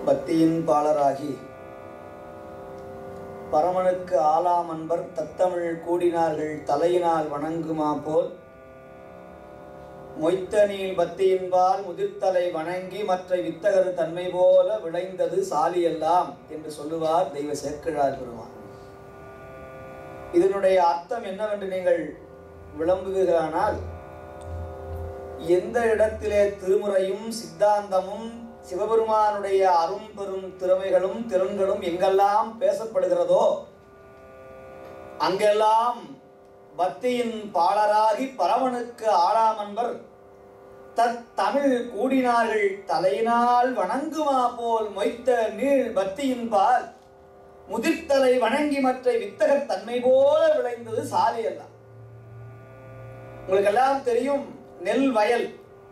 பக்தியின் பாலராகி பரமனுக்கு ஆலாம் அன்பர் தத்தமிழ் கூடினார்கள் தலையினால் வணங்குமா போல் மொய்த்த நீள் பத்தியின்பால் முதிர்த்தலை வணங்கி மற்ற வித்தகர் தன்மை போல விளைந்தது சாலியெல்லாம் என்று சொல்லுவார் தெய்வ சேக்கிழார் பெருமான் இதனுடைய அர்த்தம் என்னவென்று நீங்கள் விளம்புகிறானால் எந்த இடத்திலே திருமுறையும் சித்தாந்தமும் சிவபெருமானுடைய அரும் பெரும் திறமைகளும் திறன்களும் எங்கெல்லாம் பேசப்படுகிறதோ அங்கெல்லாம் பக்தியின் பாலராகி பரமனுக்கு ஆளாமன்பர் தத் தமிழ் கூடினார்கள் தலையினால் வணங்குமா போல் மொய்த்த நீள் பக்தியின் பால் முதிர்த்தலை வணங்கி மற்ற வித்தகர் தன்மை போல விளைந்தது சாலை எல்லாம் உங்களுக்கெல்லாம் தெரியும் நெல் வயல்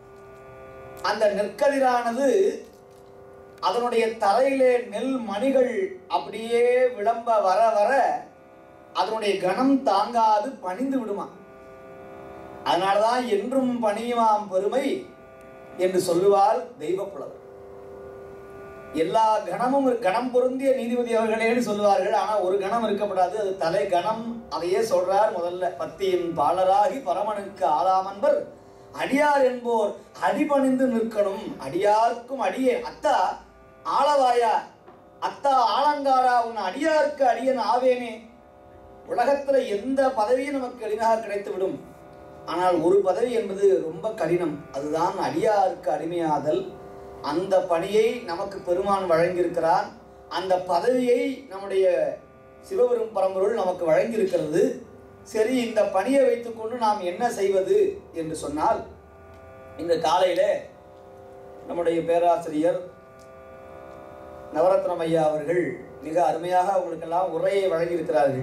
அந்த நெற்கதிரானது அதனுடைய தலையிலே நெல் மணிகள் அப்படியே விளம்ப வர வர அதனுடைய கணம் தாங்காது பணிந்து விடுமா அதனாலதான் என்றும் பணியுமாம் பெருமை என்று சொல்லுவார் தெய்வப்புலவர் எல்லா கணமும் கணம் பொருந்திய நீதிபதி அவர்களேன்னு சொல்லுவார்கள் ஆனா ஒரு கணம் இருக்கப்படாது அது தலை கணம் அதையே சொல்றார் முதல்ல பத்தியின் பாலராகி பரமனுக்கு ஆளாமன்பர் அடியார் என்போர் அடிபணிந்து நிற்கணும் அடியார்க்கும் அடியே அத்தா ஆளவாயா அத்தா ஆலங்காரா உன் அடியாருக்கு அடியன் ஆவேனே உலகத்துல எந்த பதவியும் நமக்கு எளிதாக கிடைத்து விடும் ஆனால் ஒரு பதவி என்பது ரொம்ப கடினம் அதுதான் அடியாருக்கு அடிமையாதல் அந்த பணியை நமக்கு பெருமான் வழங்கியிருக்கிறான் அந்த பதவியை நம்முடைய சிவபெரும் பரம்பொருள் நமக்கு வழங்கியிருக்கிறது சரி இந்த பணியை வைத்துக்கொண்டு நாம் என்ன செய்வது என்று சொன்னால் இந்த காலையில நம்முடைய பேராசிரியர் நவரத்னம் ஐயா அவர்கள் மிக அருமையாக அவங்களுக்கெல்லாம் உரையை வழங்கியிருக்கிறார்கள்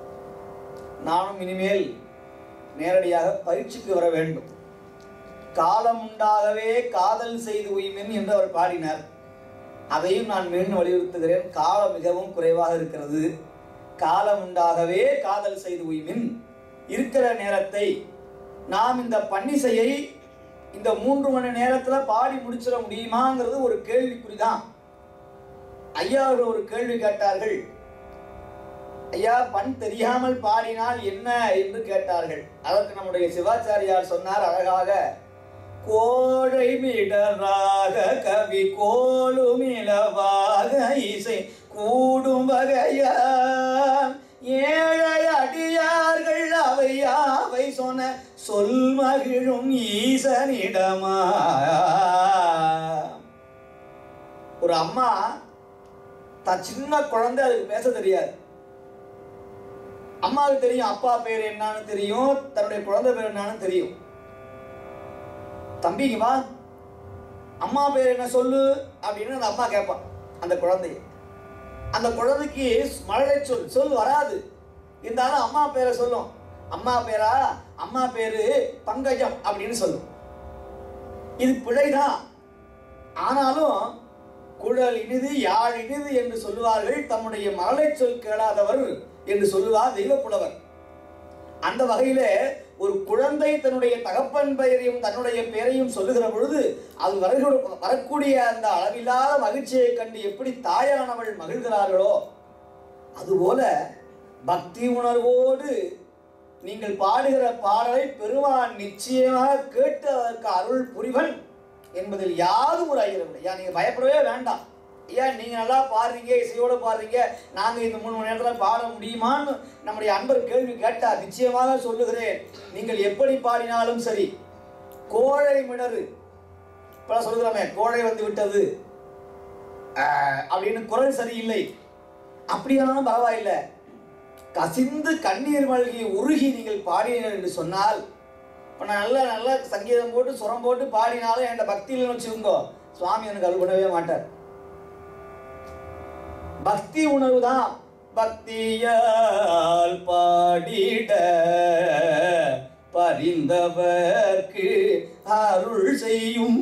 நானும் இனிமேல் நேரடியாக பயிற்சிக்கு வர வேண்டும் காலம் உண்டாகவே காதல் செய்து உய்மின் என்று அவர் பாடினார் அதையும் நான் மீண்டும் வலியுறுத்துகிறேன் காலம் மிகவும் குறைவாக இருக்கிறது காலம் உண்டாகவே காதல் செய்து உய்மின் இருக்கிற நேரத்தை நாம் இந்த பன்னிசையை இந்த மூன்று மணி நேரத்துல பாடி முடிச்சிட முடியுமாங்கிறது ஒரு கேள்விக்குறிதான் ஐயா அவர்கள் ஒரு கேள்வி கேட்டார்கள் ஐயா பண் தெரியாமல் பாடினால் என்ன என்று கேட்டார்கள் அதற்கு நம்முடைய சிவாச்சாரியார் சொன்னார் அழகாக கோழை மிடராக கவி கோலுமிளவாக இசை கூடும் வகையான் ஏழை அடியார்கள் அவை யாவை சொன்ன சொல் மகிழும் ஈசனிடமா ஒரு அம்மா தான் சின்ன குழந்தை அதுக்கு பேச தெரியாது அம்மாவுக்கு தெரியும் அப்பா பேர் என்னன்னு தெரியும் தன்னுடைய குழந்தை பேர் என்னன்னு தெரியும் தம்பிக்கு வா அம்மா பேர் என்ன சொல்லு அப்படின்னு அந்த அம்மா கேட்பான் அந்த குழந்தைய அந்த குழந்தைக்கு மழலை சொல் சொல் வராது இருந்தாலும் அம்மா பேரை சொல்லும் அம்மா பேரா அம்மா பேரு பங்கஜம் அப்படின்னு சொல்லும் இது பிழைதான் ஆனாலும் குழல் இனிது யாழ் இனிது என்று சொல்லுவார்கள் தம்முடைய மழலை சொல் கேளாதவர் என்று சொல்லுவார் தெய்வப்புலவர் அந்த வகையில ஒரு குழந்தை தன்னுடைய தகப்பன் பெயரையும் தன்னுடைய பெயரையும் சொல்லுகிற பொழுது அது வரக்கூடிய வரக்கூடிய அந்த அளவில்லாத மகிழ்ச்சியை கண்டு எப்படி தாயானவள் மகிழ்கிறார்களோ அதுபோல பக்தி உணர்வோடு நீங்கள் பாடுகிற பாடலை பெருமான் நிச்சயமாக கேட்டு அதற்கு அருள் புரிவன் என்பதில் யாரும் ஒரு ஐயரவில்லை ஐயா நீங்க பயப்படவே வேண்டாம் ஐயா நீங்க நல்லா பாடுறீங்க இசையோட பாடுறீங்க நாங்க இந்த மூணு மணி நேரத்துல பாட முடியுமான்னு நம்முடைய அன்பர் கேள்வி கேட்டார் நிச்சயமாக சொல்லுகிறேன் நீங்கள் எப்படி பாடினாலும் சரி கோழை மிடரு இப்ப சொல்லுகிறோமே கோழை வந்து விட்டது ஆஹ், அப்படின்னு குரல் சரியில்லை அப்படியானாலும் பரவாயில்லை கசிந்து கண்ணீர் மல்கி உருகி நீங்கள் பாடினீர்கள் என்று சொன்னால் இப்போ நான் நல்ல நல்ல சங்கீதம் போட்டு சுரம் போட்டு பாடினாலும் என்கிட்ட பக்தி இல்லைன்னு வச்சுக்கோங்க சுவாமி எனக்கு அருள் பண்ணவே மாட்டார் பக்தி உணர்வு தான் பக்தியால் பாடிட பரிந்தவர்க்கு அருள் செய்யும்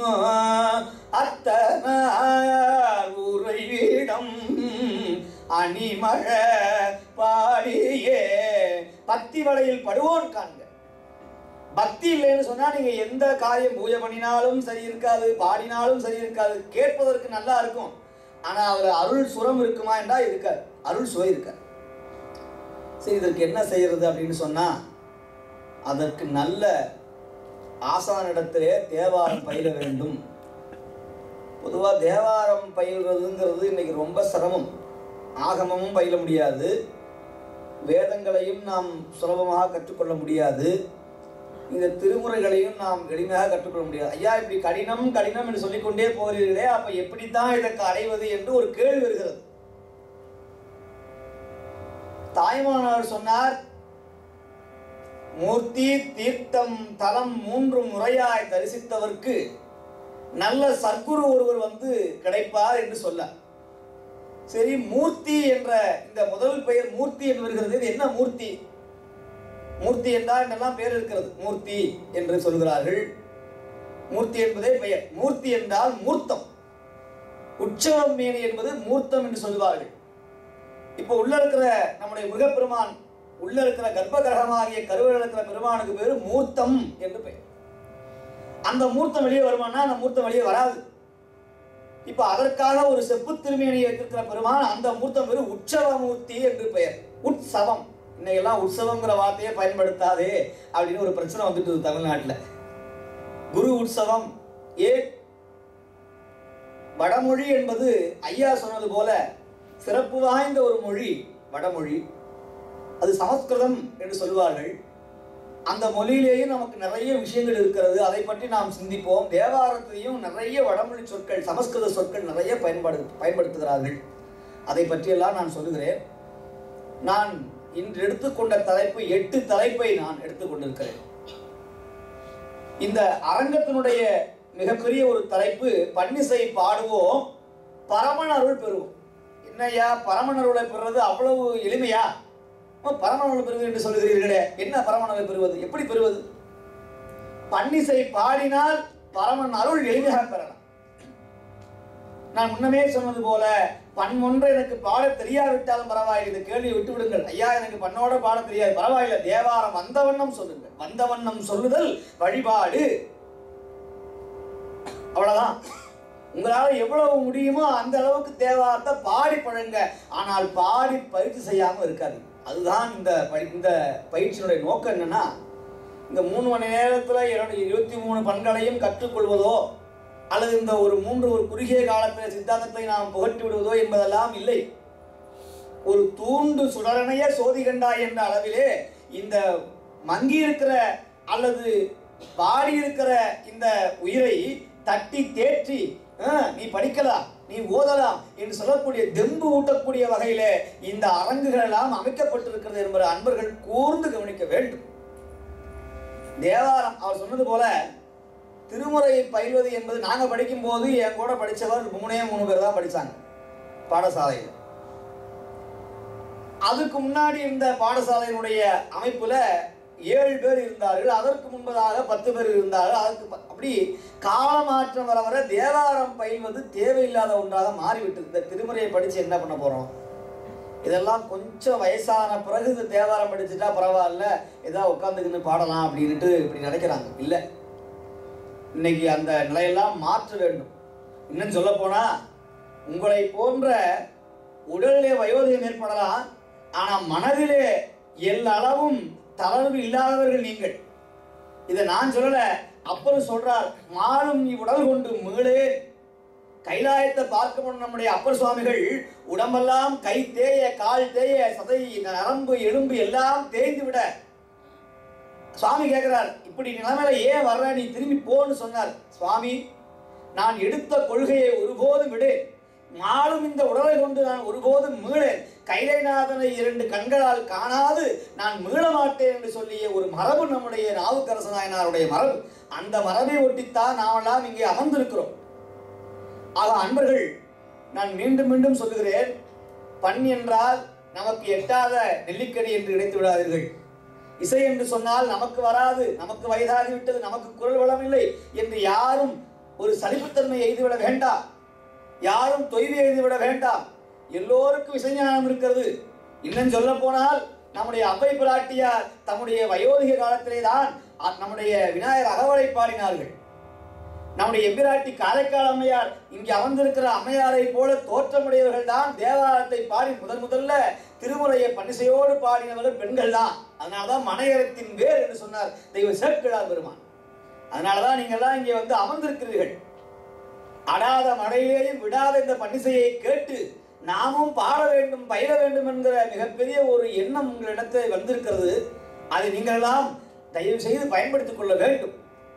அத்தனார் உறைவிடம் அணிமழ பாடியே பக்தி வலையில் படுவோன் காண்க பக்தி இல்லைன்னு சொன்னா நீங்க எந்த காரியம் பூஜை பண்ணினாலும் சரி இருக்காது பாடினாலும் சரி இருக்காது கேட்பதற்கு நல்லா இருக்கும் ஆனா அதுல அருள் சுரம் இருக்குமா என்றால் இருக்காது அருள் சுவை இருக்காது சரி இதற்கு என்ன செய்யறது அப்படின்னு சொன்னா அதற்கு நல்ல ஆசானிடத்திலே தேவாரம் பயில வேண்டும் பொதுவாக தேவாரம் பயில்றதுங்கிறது இன்னைக்கு ரொம்ப சிரமம் ஆகமமும் பயில முடியாது வேதங்களையும் நாம் சுலபமாக கற்றுக்கொள்ள முடியாது இந்த திருமுறைகளையும் நாம் எளிமையாக கற்றுக்கொள்ள முடியாது ஐயா இப்படி கடினம் கடினம் என்று சொல்லிக்கொண்டே போகிறீர்களே அப்ப எப்படித்தான் இதற்கு அடைவது என்று ஒரு கேள்வி வருகிறது தாய்மானவர் சொன்னார் மூர்த்தி தீர்த்தம் தலம் மூன்று முறையாய் தரிசித்தவர்க்கு நல்ல சர்க்குரு ஒருவர் வந்து கிடைப்பார் என்று சொல்ல சரி மூர்த்தி என்ற இந்த முதல் பெயர் மூர்த்தி என்று வருகிறது இது என்ன மூர்த்தி மூர்த்தி என்றால் என்னெல்லாம் பேர் இருக்கிறது மூர்த்தி என்று சொல்கிறார்கள் மூர்த்தி என்பதே பெயர் மூர்த்தி என்றால் மூர்த்தம் உற்சவம் மேனி என்பது மூர்த்தம் என்று சொல்வார்கள் இப்போ உள்ள இருக்கிற நம்முடைய முருகப்பெருமான் உள்ள இருக்கிற கர்ப்ப கிரகமாகிய கருவில் இருக்கிற பெருமானுக்கு பேரு மூர்த்தம் என்று பெயர் அந்த மூர்த்தம் வெளியே வருமானா அந்த மூர்த்தம் வெளியே வராது இப்ப அதற்காக ஒரு செப்பு திருமேனியை வைத்திருக்கிற பெருமான் அந்த மூர்த்தம் பேரு உற்சவ மூர்த்தி என்று பெயர் உற்சவம் இன்னைக்கெல்லாம் உற்சவங்கிற வார்த்தையை பயன்படுத்தாதே அப்படின்னு ஒரு பிரச்சனை வந்துட்டு இருக்கு தமிழ்நாட்டுல குரு உற்சவம் ஏ வடமொழி என்பது ஐயா சொன்னது போல சிறப்பு வாய்ந்த ஒரு மொழி வடமொழி அது சமஸ்கிருதம் என்று சொல்வார்கள் அந்த மொழியிலேயும் நமக்கு நிறைய விஷயங்கள் இருக்கிறது அதை பற்றி நாம் சிந்திப்போம் தேவாரத்திலையும் நிறைய வடமொழி சொற்கள் சமஸ்கிருத சொற்கள் நிறைய பயன்படு பயன்படுத்துகிறார்கள் அதை பற்றியெல்லாம் நான் சொல்லுகிறேன் நான் இன்று எடுத்துக்கொண்ட தலைப்பு எட்டு தலைப்பை நான் எடுத்துக்கொண்டிருக்கிறேன் இந்த அரங்கத்தினுடைய மிகப்பெரிய ஒரு தலைப்பு பன்னிசை பாடுவோம் பரமன் அருள் பெறுவோம் என்னய்யா பரமன் அருளை பெறுறது அவ்வளவு எளிமையா அப்ப பரமன் அருள் பெறுவது என்று சொல்லுகிறீர்களே என்ன பரமன் அருளை பெறுவது எப்படி பெறுவது பன்னிசை பாடினால் பரமன் அருள் எளிமையாக பெறலாம் நான் முன்னமே சொன்னது போல பண் ஒன்று எனக்கு பாட தெரியாவிட்டாலும் பரவாயில்லை இந்த கேள்வியை விட்டு விடுங்கள் ஐயா எனக்கு பண்ணோட பாட தெரியாது பரவாயில்லை தேவாரம் வந்த வண்ணம் சொல்லுங்கள் வந்த வண்ணம் சொல்லுதல் வழிபாடு அவ்வளவுதான் உங்களால எவ்வளவு முடியுமோ அந்த அளவுக்கு தேவாரத்தை பாடி பழங்க ஆனால் பாடி பயிற்சி செய்யாம இருக்காது அதுதான் இந்த படி- இந்த பயிற்சியினுடைய நோக்கம் என்னன்னா இந்த மூணு மணி நேரத்துல இரண்டு இருபத்தி மூணு பண்களையும் கற்றுக்கொள்வதோ அல்லது இந்த ஒரு மூன்று ஒரு குறுகிய காலத்தில் சித்தாந்தத்தை நாம் புகட்டி விடுவதோ என்பதெல்லாம் இல்லை ஒரு தூண்டு சுடரணைய சோதி கண்டாய் என்ற அளவிலே இந்த மங்கி இருக்கிற அல்லது பாடி இருக்கிற இந்த உயிரை தட்டி தேற்றி "ஆ, நீ படிக்கலாம் நீ ஓதலாம் என்று சொல்லக்கூடிய தெம்பு ஊட்டக்கூடிய வகையிலே இந்த அரங்குகள் எல்லாம் அமைக்கப்பட்டிருக்கிறது என்பதை அன்பர்கள் கூர்ந்து கவனிக்க வேண்டும் தேவாரம் அவர் சொன்னது போல திருமுறையை பயில்வது என்பது நாங்க படிக்கும் போது என் கூட படிச்சவர் மூணே மூணு பேர் தான் படிச்சாங்க பாடசாலையில் அதுக்கு முன்னாடி இருந்த பாடசாலையினுடைய அமைப்புல ஏழு பேர் இருந்தார்கள் அதற்கு முன்பதாக பத்து பேர் இருந்தார்கள் அதற்கு ப- அப்படி காலமாற்றம் வர வர தேவாரம் பயில்வது தேவையில்லாத ஒன்றாக மாறிவிட்டது இந்த திருமுறையை படிச்சு என்ன பண்ண போறோம் இதெல்லாம் கொஞ்சம் வயசான பிறகு இந்த தேவாரம் படிச்சுட்டா பரவாயில்ல ஏதோ உட்காந்துக்கின்னு பாடலாம் அப்படின்ட்டு இப்படி நினைக்கிறாங்க இல்லை இன்னைக்கு அந்த நிலையெல்லாம் மாற்ற வேண்டும் இன்னும் சொல்ல போனா உங்களை போன்ற உடலிலே வயோதிகம் ஏற்படலாம் ஆனா மனதிலே எல்லளவும் தளர்வு இல்லாதவர்கள் நீங்கள் இதை நான் சொல்லல அப்பர் சொல்றார் மாலும் நீ உடல் கொண்டு மீளே கைலாயத்தை பார்க்க முன் நம்முடைய அப்பர் சுவாமிகள் உடம்பெல்லாம் கை தேய கால் தேய சதை நரம்பு எலும்பு எல்லாம் தேய்ந்து விட சுவாமி கேட்கிறார் இப்படி நிலைமையில ஏன் வர்ற நீ திரும்பி போன்னு சொன்னார் சுவாமி நான் எடுத்த கொள்கையை ஒருபோதும் விடு நாளும் இந்த உடலை கொண்டு நான் ஒருபோதும் மீளேன் கைலைநாதனை இரண்டு கண்களால் காணாது நான் மீள மாட்டேன் என்று சொல்லிய ஒரு மரபு நம்முடைய நாவுக்கரச நாயனாருடைய மரபு அந்த மரபை ஒட்டித்தான் நாமெல்லாம் இங்கே அமர்ந்திருக்கிறோம் ஆக அன்பர்கள் நான் மீண்டும் மீண்டும் சொல்லுகிறேன் பண் என்றால் நமக்கு எட்டாத நெல்லிக்கனி என்று நினைத்து விடாதீர்கள் இசை என்று சொன்னால் நமக்கு வராது நமக்கு வயதாகிவிட்டது நமக்கு குரல் வளம் இல்லை என்று யாரும் ஒரு சலிப்புத்தன்மை எய்துவிட வேண்டாம் யாரும் தொய்வு எழுதிவிட வேண்டாம் எல்லோருக்கும் இசைஞானம் இருக்கிறது இன்னும் சொல்ல போனால் நம்முடைய அவ்வை பிராட்டியார் தம்முடைய வயோதிக காலத்திலே தான் அ- நம்முடைய விநாயகர் அகவலை பாடினார்கள் நம்முடைய எம்பிராட்டி காரைக்கால் அம்மையார் இங்கே அமர்ந்திருக்கிற அம்மையாரை போல தோற்றமுடையவர்கள் தான் தேவாரத்தை பாடி முதன் முதல்ல திருமுறையை பன்னிசையோடு பாடினவர்கள் பெண்கள் தான் அதனாலதான் மனையரத்தின் வேர் என்று சொன்னார் தெய்வ சேக்கிழார் பெருமான் அதனாலதான் நீங்க எல்லாம் இங்கே வந்து அமர்ந்திருக்கிறீர்கள் அடாத மழையிலேயும் விடாத இந்த பன்னிசையை கேட்டு நாமும் பாட வேண்டும் பயிர வேண்டும் என்கிற மிகப்பெரிய ஒரு எண்ணம் உங்களிடத்தில் வந்திருக்கிறது அதை நீங்களெல்லாம் தயவு செய்து பயன்படுத்திக் கொள்ள வேண்டும்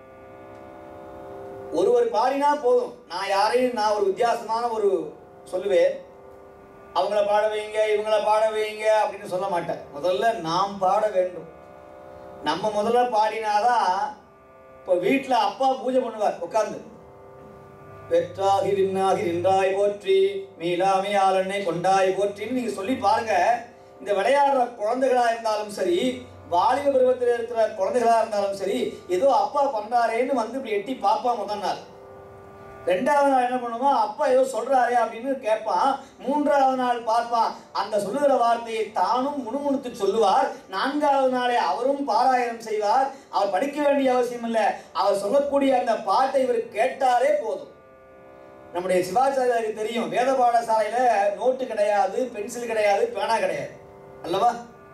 ஒருவர் பாடினா போதும் நான் யாரையும் நான் ஒரு வித்தியாசமான ஒரு சொல்லுவேன் அவங்கள பாட வைங்க இவங்கள பாட வைங்க அப்படின்னு சொல்ல மாட்டேன் முதல்ல நாம் பாட வேண்டும் நம்ம முதல்ல பாடினாதான் இப்போ வீட்டில் அப்பா பூஜை பண்ணுவார் உட்கார்ந்து பெற்றாகி விண்ணாகி நின்றாய் போற்றி மீளாமே ஆளனை கொண்டாய் போற்றின்னு நீங்க சொல்லி பாருங்க இந்த விளையாடுற குழந்தைகளா இருந்தாலும் சரி வாலிப பருவத்தில் இருக்கிற குழந்தைகளா இருந்தாலும் சரி ஏதோ அப்பா பண்றாரேன்னு வந்து இப்படி எட்டி பார்ப்பான் முதல் நாள் ரெண்டாவது நாள் என்ன பண்ணுவான் அப்பா ஏதோ சொல்றாரே அப்படின்னு கேட்பான் மூன்றாவது நாள் பார்ப்பான் அந்த சொல்லுகிற வார்த்தையை தானும் முணுமுணுத்து சொல்லுவார் நான்காவது நாளே அவரும் பாராயணம் செய்வார் அவர் படிக்க வேண்டிய அவசியம் இல்லை அவர் சொல்லக்கூடிய அந்த பாட்டை இவர் கேட்டாலே போதும் நம்முடைய சிவாச்சாரியாருக்கு தெரியும் வேத பாடசாலையில நோட்டு கிடையாது பென்சில் கிடையாது பேனா கிடையாது அல்லவா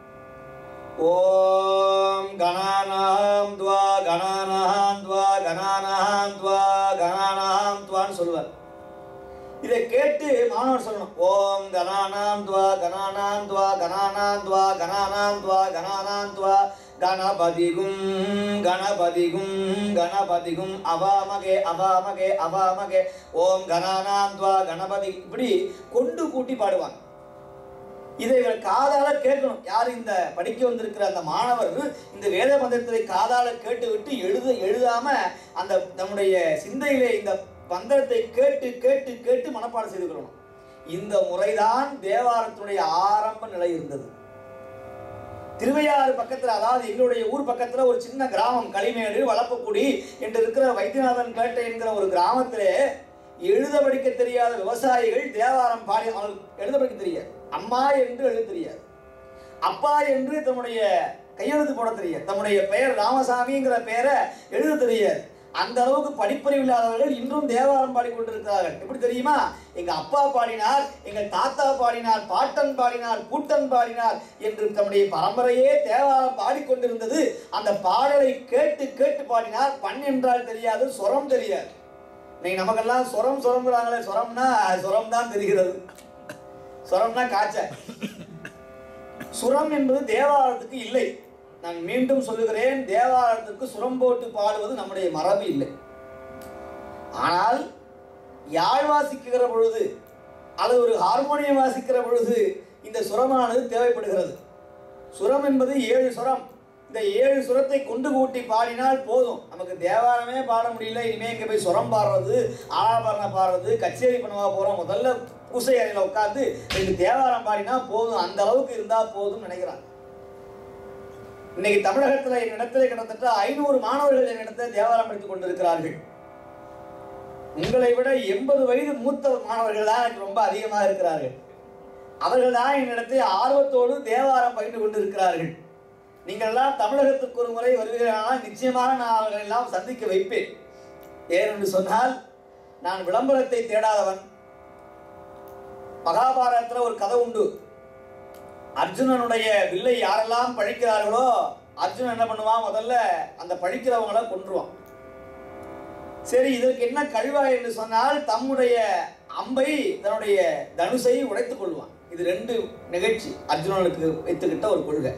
ஓம் கணானாம் துவா கணானாம் துவா கணானாம் துவா கணானாம் துவான்னு சொல்லுவார் இதை கேட்டு மாணவர் சொல்லணும் ஓம் கணானாம் துவா கணானாம் துவா கணானாம் துவா கணானாம் துவா கணானாம் துவா கணபதிகும் கணபதிகும் கணபதிகும் அவாமகே அவாமகே அவாமகே ஓம் கணானாம் துவா கணபதி இப்படி கொண்டு கூட்டி பாடுவாங்க இதை இவர் காதால கேட்கணும் யார் இந்த படிக்க வந்திருக்கிற அந்த மாணவர் இந்த வேத மந்திரத்தை காதால கேட்டு விட்டு எழுத எழுதாம அந்த நம்முடைய சிந்தையிலே இந்த மந்திரத்தை கேட்டு கேட்டு கேட்டு மனப்பாடம் செய்துக்கிறோம் இந்த முறைதான் தேவாரத்தினுடைய ஆரம்ப நிலை இருந்தது திருவையாறு பக்கத்துல அதாவது எங்களுடைய ஊர் பக்கத்துல ஒரு சின்ன கிராமம் களிமேடு வளப்பக்குடி என்று இருக்கிற வைத்தியநாதன் கேட்டை என்கிற ஒரு கிராமத்திலே எழுத படிக்க தெரியாத விவசாயிகள் தேவாரம் பாடி அவங்களுக்கு எழுத படிக்க தெரியாது அம்மா என்று எழுத தெரியாது அப்பா என்று தன்னுடைய கையெழுத்து போட தெரியாது தன்னுடைய பெயர் ராமசாமிங்கிற பெயரை எழுத தெரியாது அந்த அளவுக்கு படிப்பறிவு இல்லாதவர்கள் இன்றும் தேவாரம் பாடிக்கொண்டிருக்கிறார்கள் எப்படி தெரியுமா எங்க அப்பா பாடினார் எங்கள் தாத்தா பாடினார் பாட்டன் பாடினார் பூட்டன் பாடினார் என்று தம்முடைய பரம்பரையே தேவாரம் பாடிக்கொண்டிருந்தது அந்த பாடலை கேட்டு கேட்டு பாடினார் பண் என்றால் தெரியாது சொரம் தெரியாது இன்னைக்கு நமக்கெல்லாம் சொரம் சொரங்கிறாங்களே சொரம்னா சொரம் தான் தெரிகிறது சொரம்னா காய்ச்ச சுரம் என்பது தேவாலயத்துக்கு இல்லை நான் மீண்டும் சொல்லுகிறேன் தேவாலயத்துக்கு சுரம் போட்டு பாடுவது நம்முடைய மரபு இல்லை ஆனால் யாழ் வாசிக்கிற பொழுது அல்லது ஒரு ஹார்மோனியம் வாசிக்கிற பொழுது இந்த சுரமானது தேவைப்படுகிறது சுரம் என்பது ஏழு சுரம் இந்த ஏழு சுரத்தை கொண்டு கூட்டி பாடினால் போதும் நமக்கு தேவாரமே பாட முடியல இனிமே இங்கே போய் சுரம் பாடுறது ஆலாபரணம் பாடுறது கச்சேரி பண்ணவா போகிறோம் முதல்ல பூசை அறையில் உட்காந்து ரெண்டு தேவாரம் பாடினா போதும் அந்த அளவுக்கு இருந்தால் போதும்னு நினைக்கிறாங்க இன்னைக்கு தமிழகத்தில் என்னிடத்துல கிட்டத்தட்ட ஐநூறு மாணவர்கள் என்னிடத்தில் தேவாரம் படித்துக் கொண்டிருக்கிறார்கள் உங்களை விட எண்பது வயது மூத்த மாணவர்கள் தான் எனக்கு ரொம்ப அதிகமாக இருக்கிறார்கள் அவர்கள் தான் என்னிடத்தில் ஆர்வத்தோடு தேவாரம் பயின்று கொண்டிருக்கிறார்கள் நீங்கள் எல்லாம் தமிழகத்துக்கு ஒரு முறை வருவீர்களானால் நிச்சயமாக நான் அவர்களை எல்லாம் சந்திக்க வைப்பேன் ஏனென்று சொன்னால் நான் விளம்பரத்தை தேடாதவன் மகாபாரதத்தில் ஒரு கதை உண்டு அர்ஜுனனுடைய வில்லை யாரெல்லாம் பழிக்கிறார்களோ அர்ஜுனன் என்ன பண்ணுவான் முதல்ல அந்த பழிக்கிறவங்கள கொன்றுவான் சரி இதற்கு என்ன கழிவா என்று சொன்னால் தம்முடைய அம்பை தன்னுடைய தனுசை உடைத்துக் கொள்வான் இது ரெண்டு நிகழ்ச்சி அர்ஜுனனுக்கு வைத்துக்கிட்ட ஒரு கொள்கை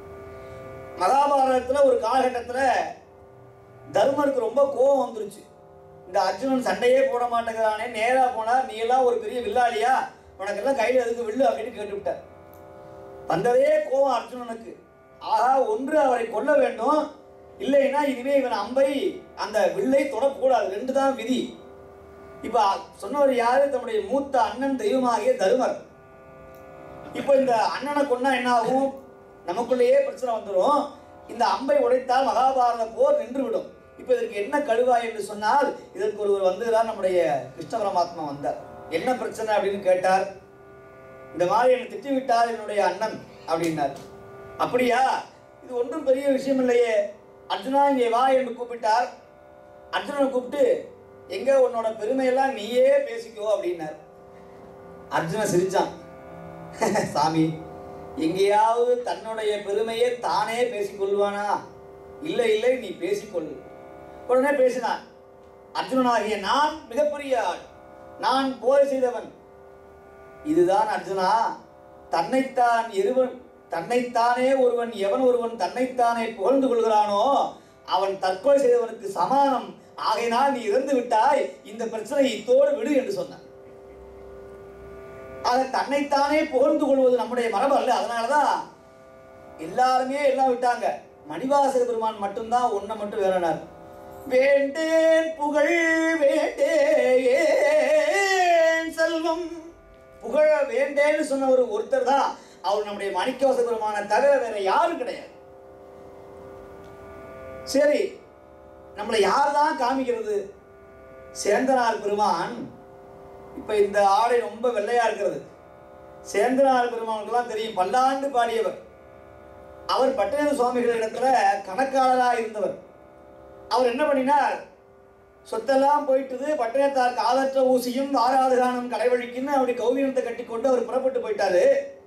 மகாபாரதத்துல ஒரு காலகட்டத்துல தர்மருக்கு ரொம்ப கோபம் வந்துருச்சு இந்த அர்ஜுனன் சண்டையே போட மாட்டேங்கிறானே நேரா போனார் நீ எல்லாம் ஒரு பெரிய வில்லாளியா உனக்கு எல்லாம் கையில எதுக்கு வில்லு அப்படின்னு கேட்டுவிட்டார் வந்ததே கோபம் அர்ஜுனனுக்கு ஆகா ஒன்று அவரை கொல்ல வேண்டும் இல்லைன்னா இனிமே இவன் அம்பை அந்த வில்லை தொடக்கூடாது ரெண்டு தான் விதி இப்ப சொன்னவர் யாரு தம்முடைய மூத்த அண்ணன் தெய்வமாகிய தருமர் இப்போ இந்த அண்ணனை கொன்னா என்ன ஆகும் நமக்குள்ளேயே பிரச்சனை வந்துடும் இந்த அம்பை உடைத்தால் மகாபாரத போர் நின்றுவிடும் இப்போ இதற்கு என்ன கழுவாய் என்று சொன்னால் இதற்கு ஒருவர் வந்துதான் நம்முடைய கிருஷ்ண பரமாத்மா வந்தார் என்ன பிரச்சனை அப்படின்னு கேட்டார் இந்த மாதிரி என்னை திட்டி விட்டார் என்னுடைய அண்ணன் அப்படின்னார் அப்படியா இது ஒன்றும் பெரிய விஷயம் இல்லையே அர்ஜுனா இங்கே வா என்று கூப்பிட்டார் அர்ஜுனனை கூப்பிட்டு எங்க உன்னோட பெருமையெல்லாம் நீயே பேசிக்கோ அப்படின்னார் அர்ஜுனன் சிரிச்சான் சாமி எங்கேயாவது தன்னுடைய பெருமையை தானே பேசிக்கொள்வானா இல்லை இல்லை நீ பேசிக்கொள் உடனே பேசினான் அர்ஜுனனாகிய நான் மிகப்பெரிய ஆள் நான் போர் செய்தவன் இதுதான் அர்ஜுனா தன்னைத்தான் இருவன் தன்னைத்தானே ஒருவன் எவன் ஒருவன் தன்னைத்தானே புகழ்ந்து கொள்கிறானோ அவன் தற்கொலை செய்தவனுக்கு சமானம் ஆகையினால் நீ இறந்து விட்டாய் இந்த பிரச்சனை இத்தோடு விடு என்று சொன்னான் ஆக தன்னைத்தானே புகழ்ந்து கொள்வது நம்முடைய மரபு அல்ல அதனாலதான் எல்லாருமே எல்லாம் விட்டாங்க மணிவாசக பெருமான் மட்டும்தான் ஒன்றை மட்டும் வேறனார் வேண்டேன் புகழ் வேண்டேன் செல்வம் புகழ வேண்டேன்னு சொன்ன ஒரு ஒருத்தர் தான் அவர் நம்முடைய மாணிக்கவாச பெருமான தவிர வேற யாரும் கிடையாது சரி நம்மளை யார் தான் காமிக்கிறது சேந்தனார் பெருமான் இப்ப இந்த ஆடை ரொம்ப வெள்ளையா இருக்கிறது சேந்தனார் பெருமானுக்கெல்லாம் தெரியும் பல்லாண்டு பாடியவர் அவர் பட்டண சுவாமிகள் இடத்துல கணக்காளராக இருந்தவர் அவர் என்ன பண்ணினார் சொத்தெல்லாம் போயிட்டுது பட்டணத்தார் காலற்ற ஊசியும் ஆராதகானம் கடைவழிக்குன்னு அப்படி கௌவியத்தை கட்டிக்கொண்டு அவர் புறப்பட்டு போயிட்டாரு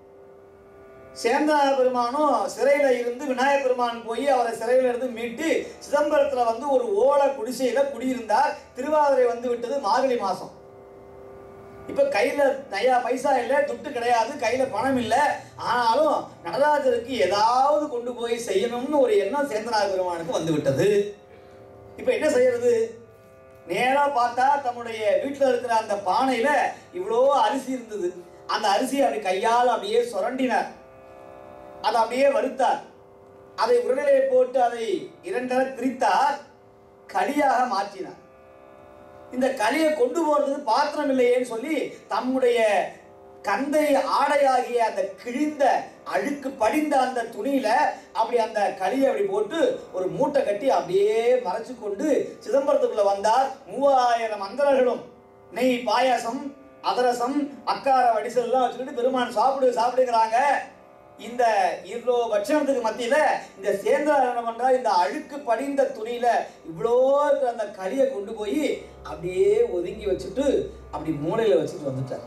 சேந்தனார் பெருமானும் சிறையில இருந்து விநாயகர் பெருமான் போய் அவரை சிறையில இருந்து மீட்டு சிதம்பரத்துல வந்து ஒரு ஓலை குடிசையில குடியிருந்தார் திருவாதிரை வந்து விட்டது மார்கழி மாசம் இப்ப கையில நயா பைசா இல்ல துட்டு கிடையாது கையில பணம் இல்ல ஆனாலும் நடராஜருக்கு ஏதாவது கொண்டு போய் செய்யணும்னு ஒரு எண்ணம் சேந்தனார் பெருமானுக்கு வந்து விட்டது இப்ப என்ன செய்யறது நேரா பார்த்தா தம்முடைய வீட்டுல இருக்கிற அந்த பானையில இவ்வளோ அரிசி இருந்தது அந்த அரிசியை அப்படி கையால் அப்படியே சுரண்டினார் அதை அப்படியே வறுத்தார் அதை உருளையை போட்டு அதை இரண்டர பிரித்தார் களியாக மாற்றினார் இந்த களியை கொண்டு போறதுக்கு பாத்திரம் இல்லையேன்னு சொல்லி தம்முடைய கந்தை ஆடையாகிய அந்த கிழிந்த அழுக்கு படிந்த அந்த துணியில அப்படி அந்த களியை அப்படி போட்டு ஒரு மூட்டை கட்டி அப்படியே மறைச்சு கொண்டு சிதம்பரத்துக்குள்ள வந்தார் மூவாயிரம் அந்தரர்களும் நெய் பாயாசம் அதரசம் அக்கார வடிசல்லாம் வச்சுக்கிட்டு பெருமான் சாப்பிடு சாப்பிடுங்கிறாங்க இந்த இவ்வளோ பட்சணத்துக்கு மத்தியில இந்த சேந்திரா என்ன பண்றா இந்த அழுக்கு படிந்த துணியில இவ்வளோ இருக்கிற அந்த களியை கொண்டு போய் அப்படியே ஒதுங்கி வச்சுட்டு அப்படி மூளையில வச்சுட்டு வந்துட்டார்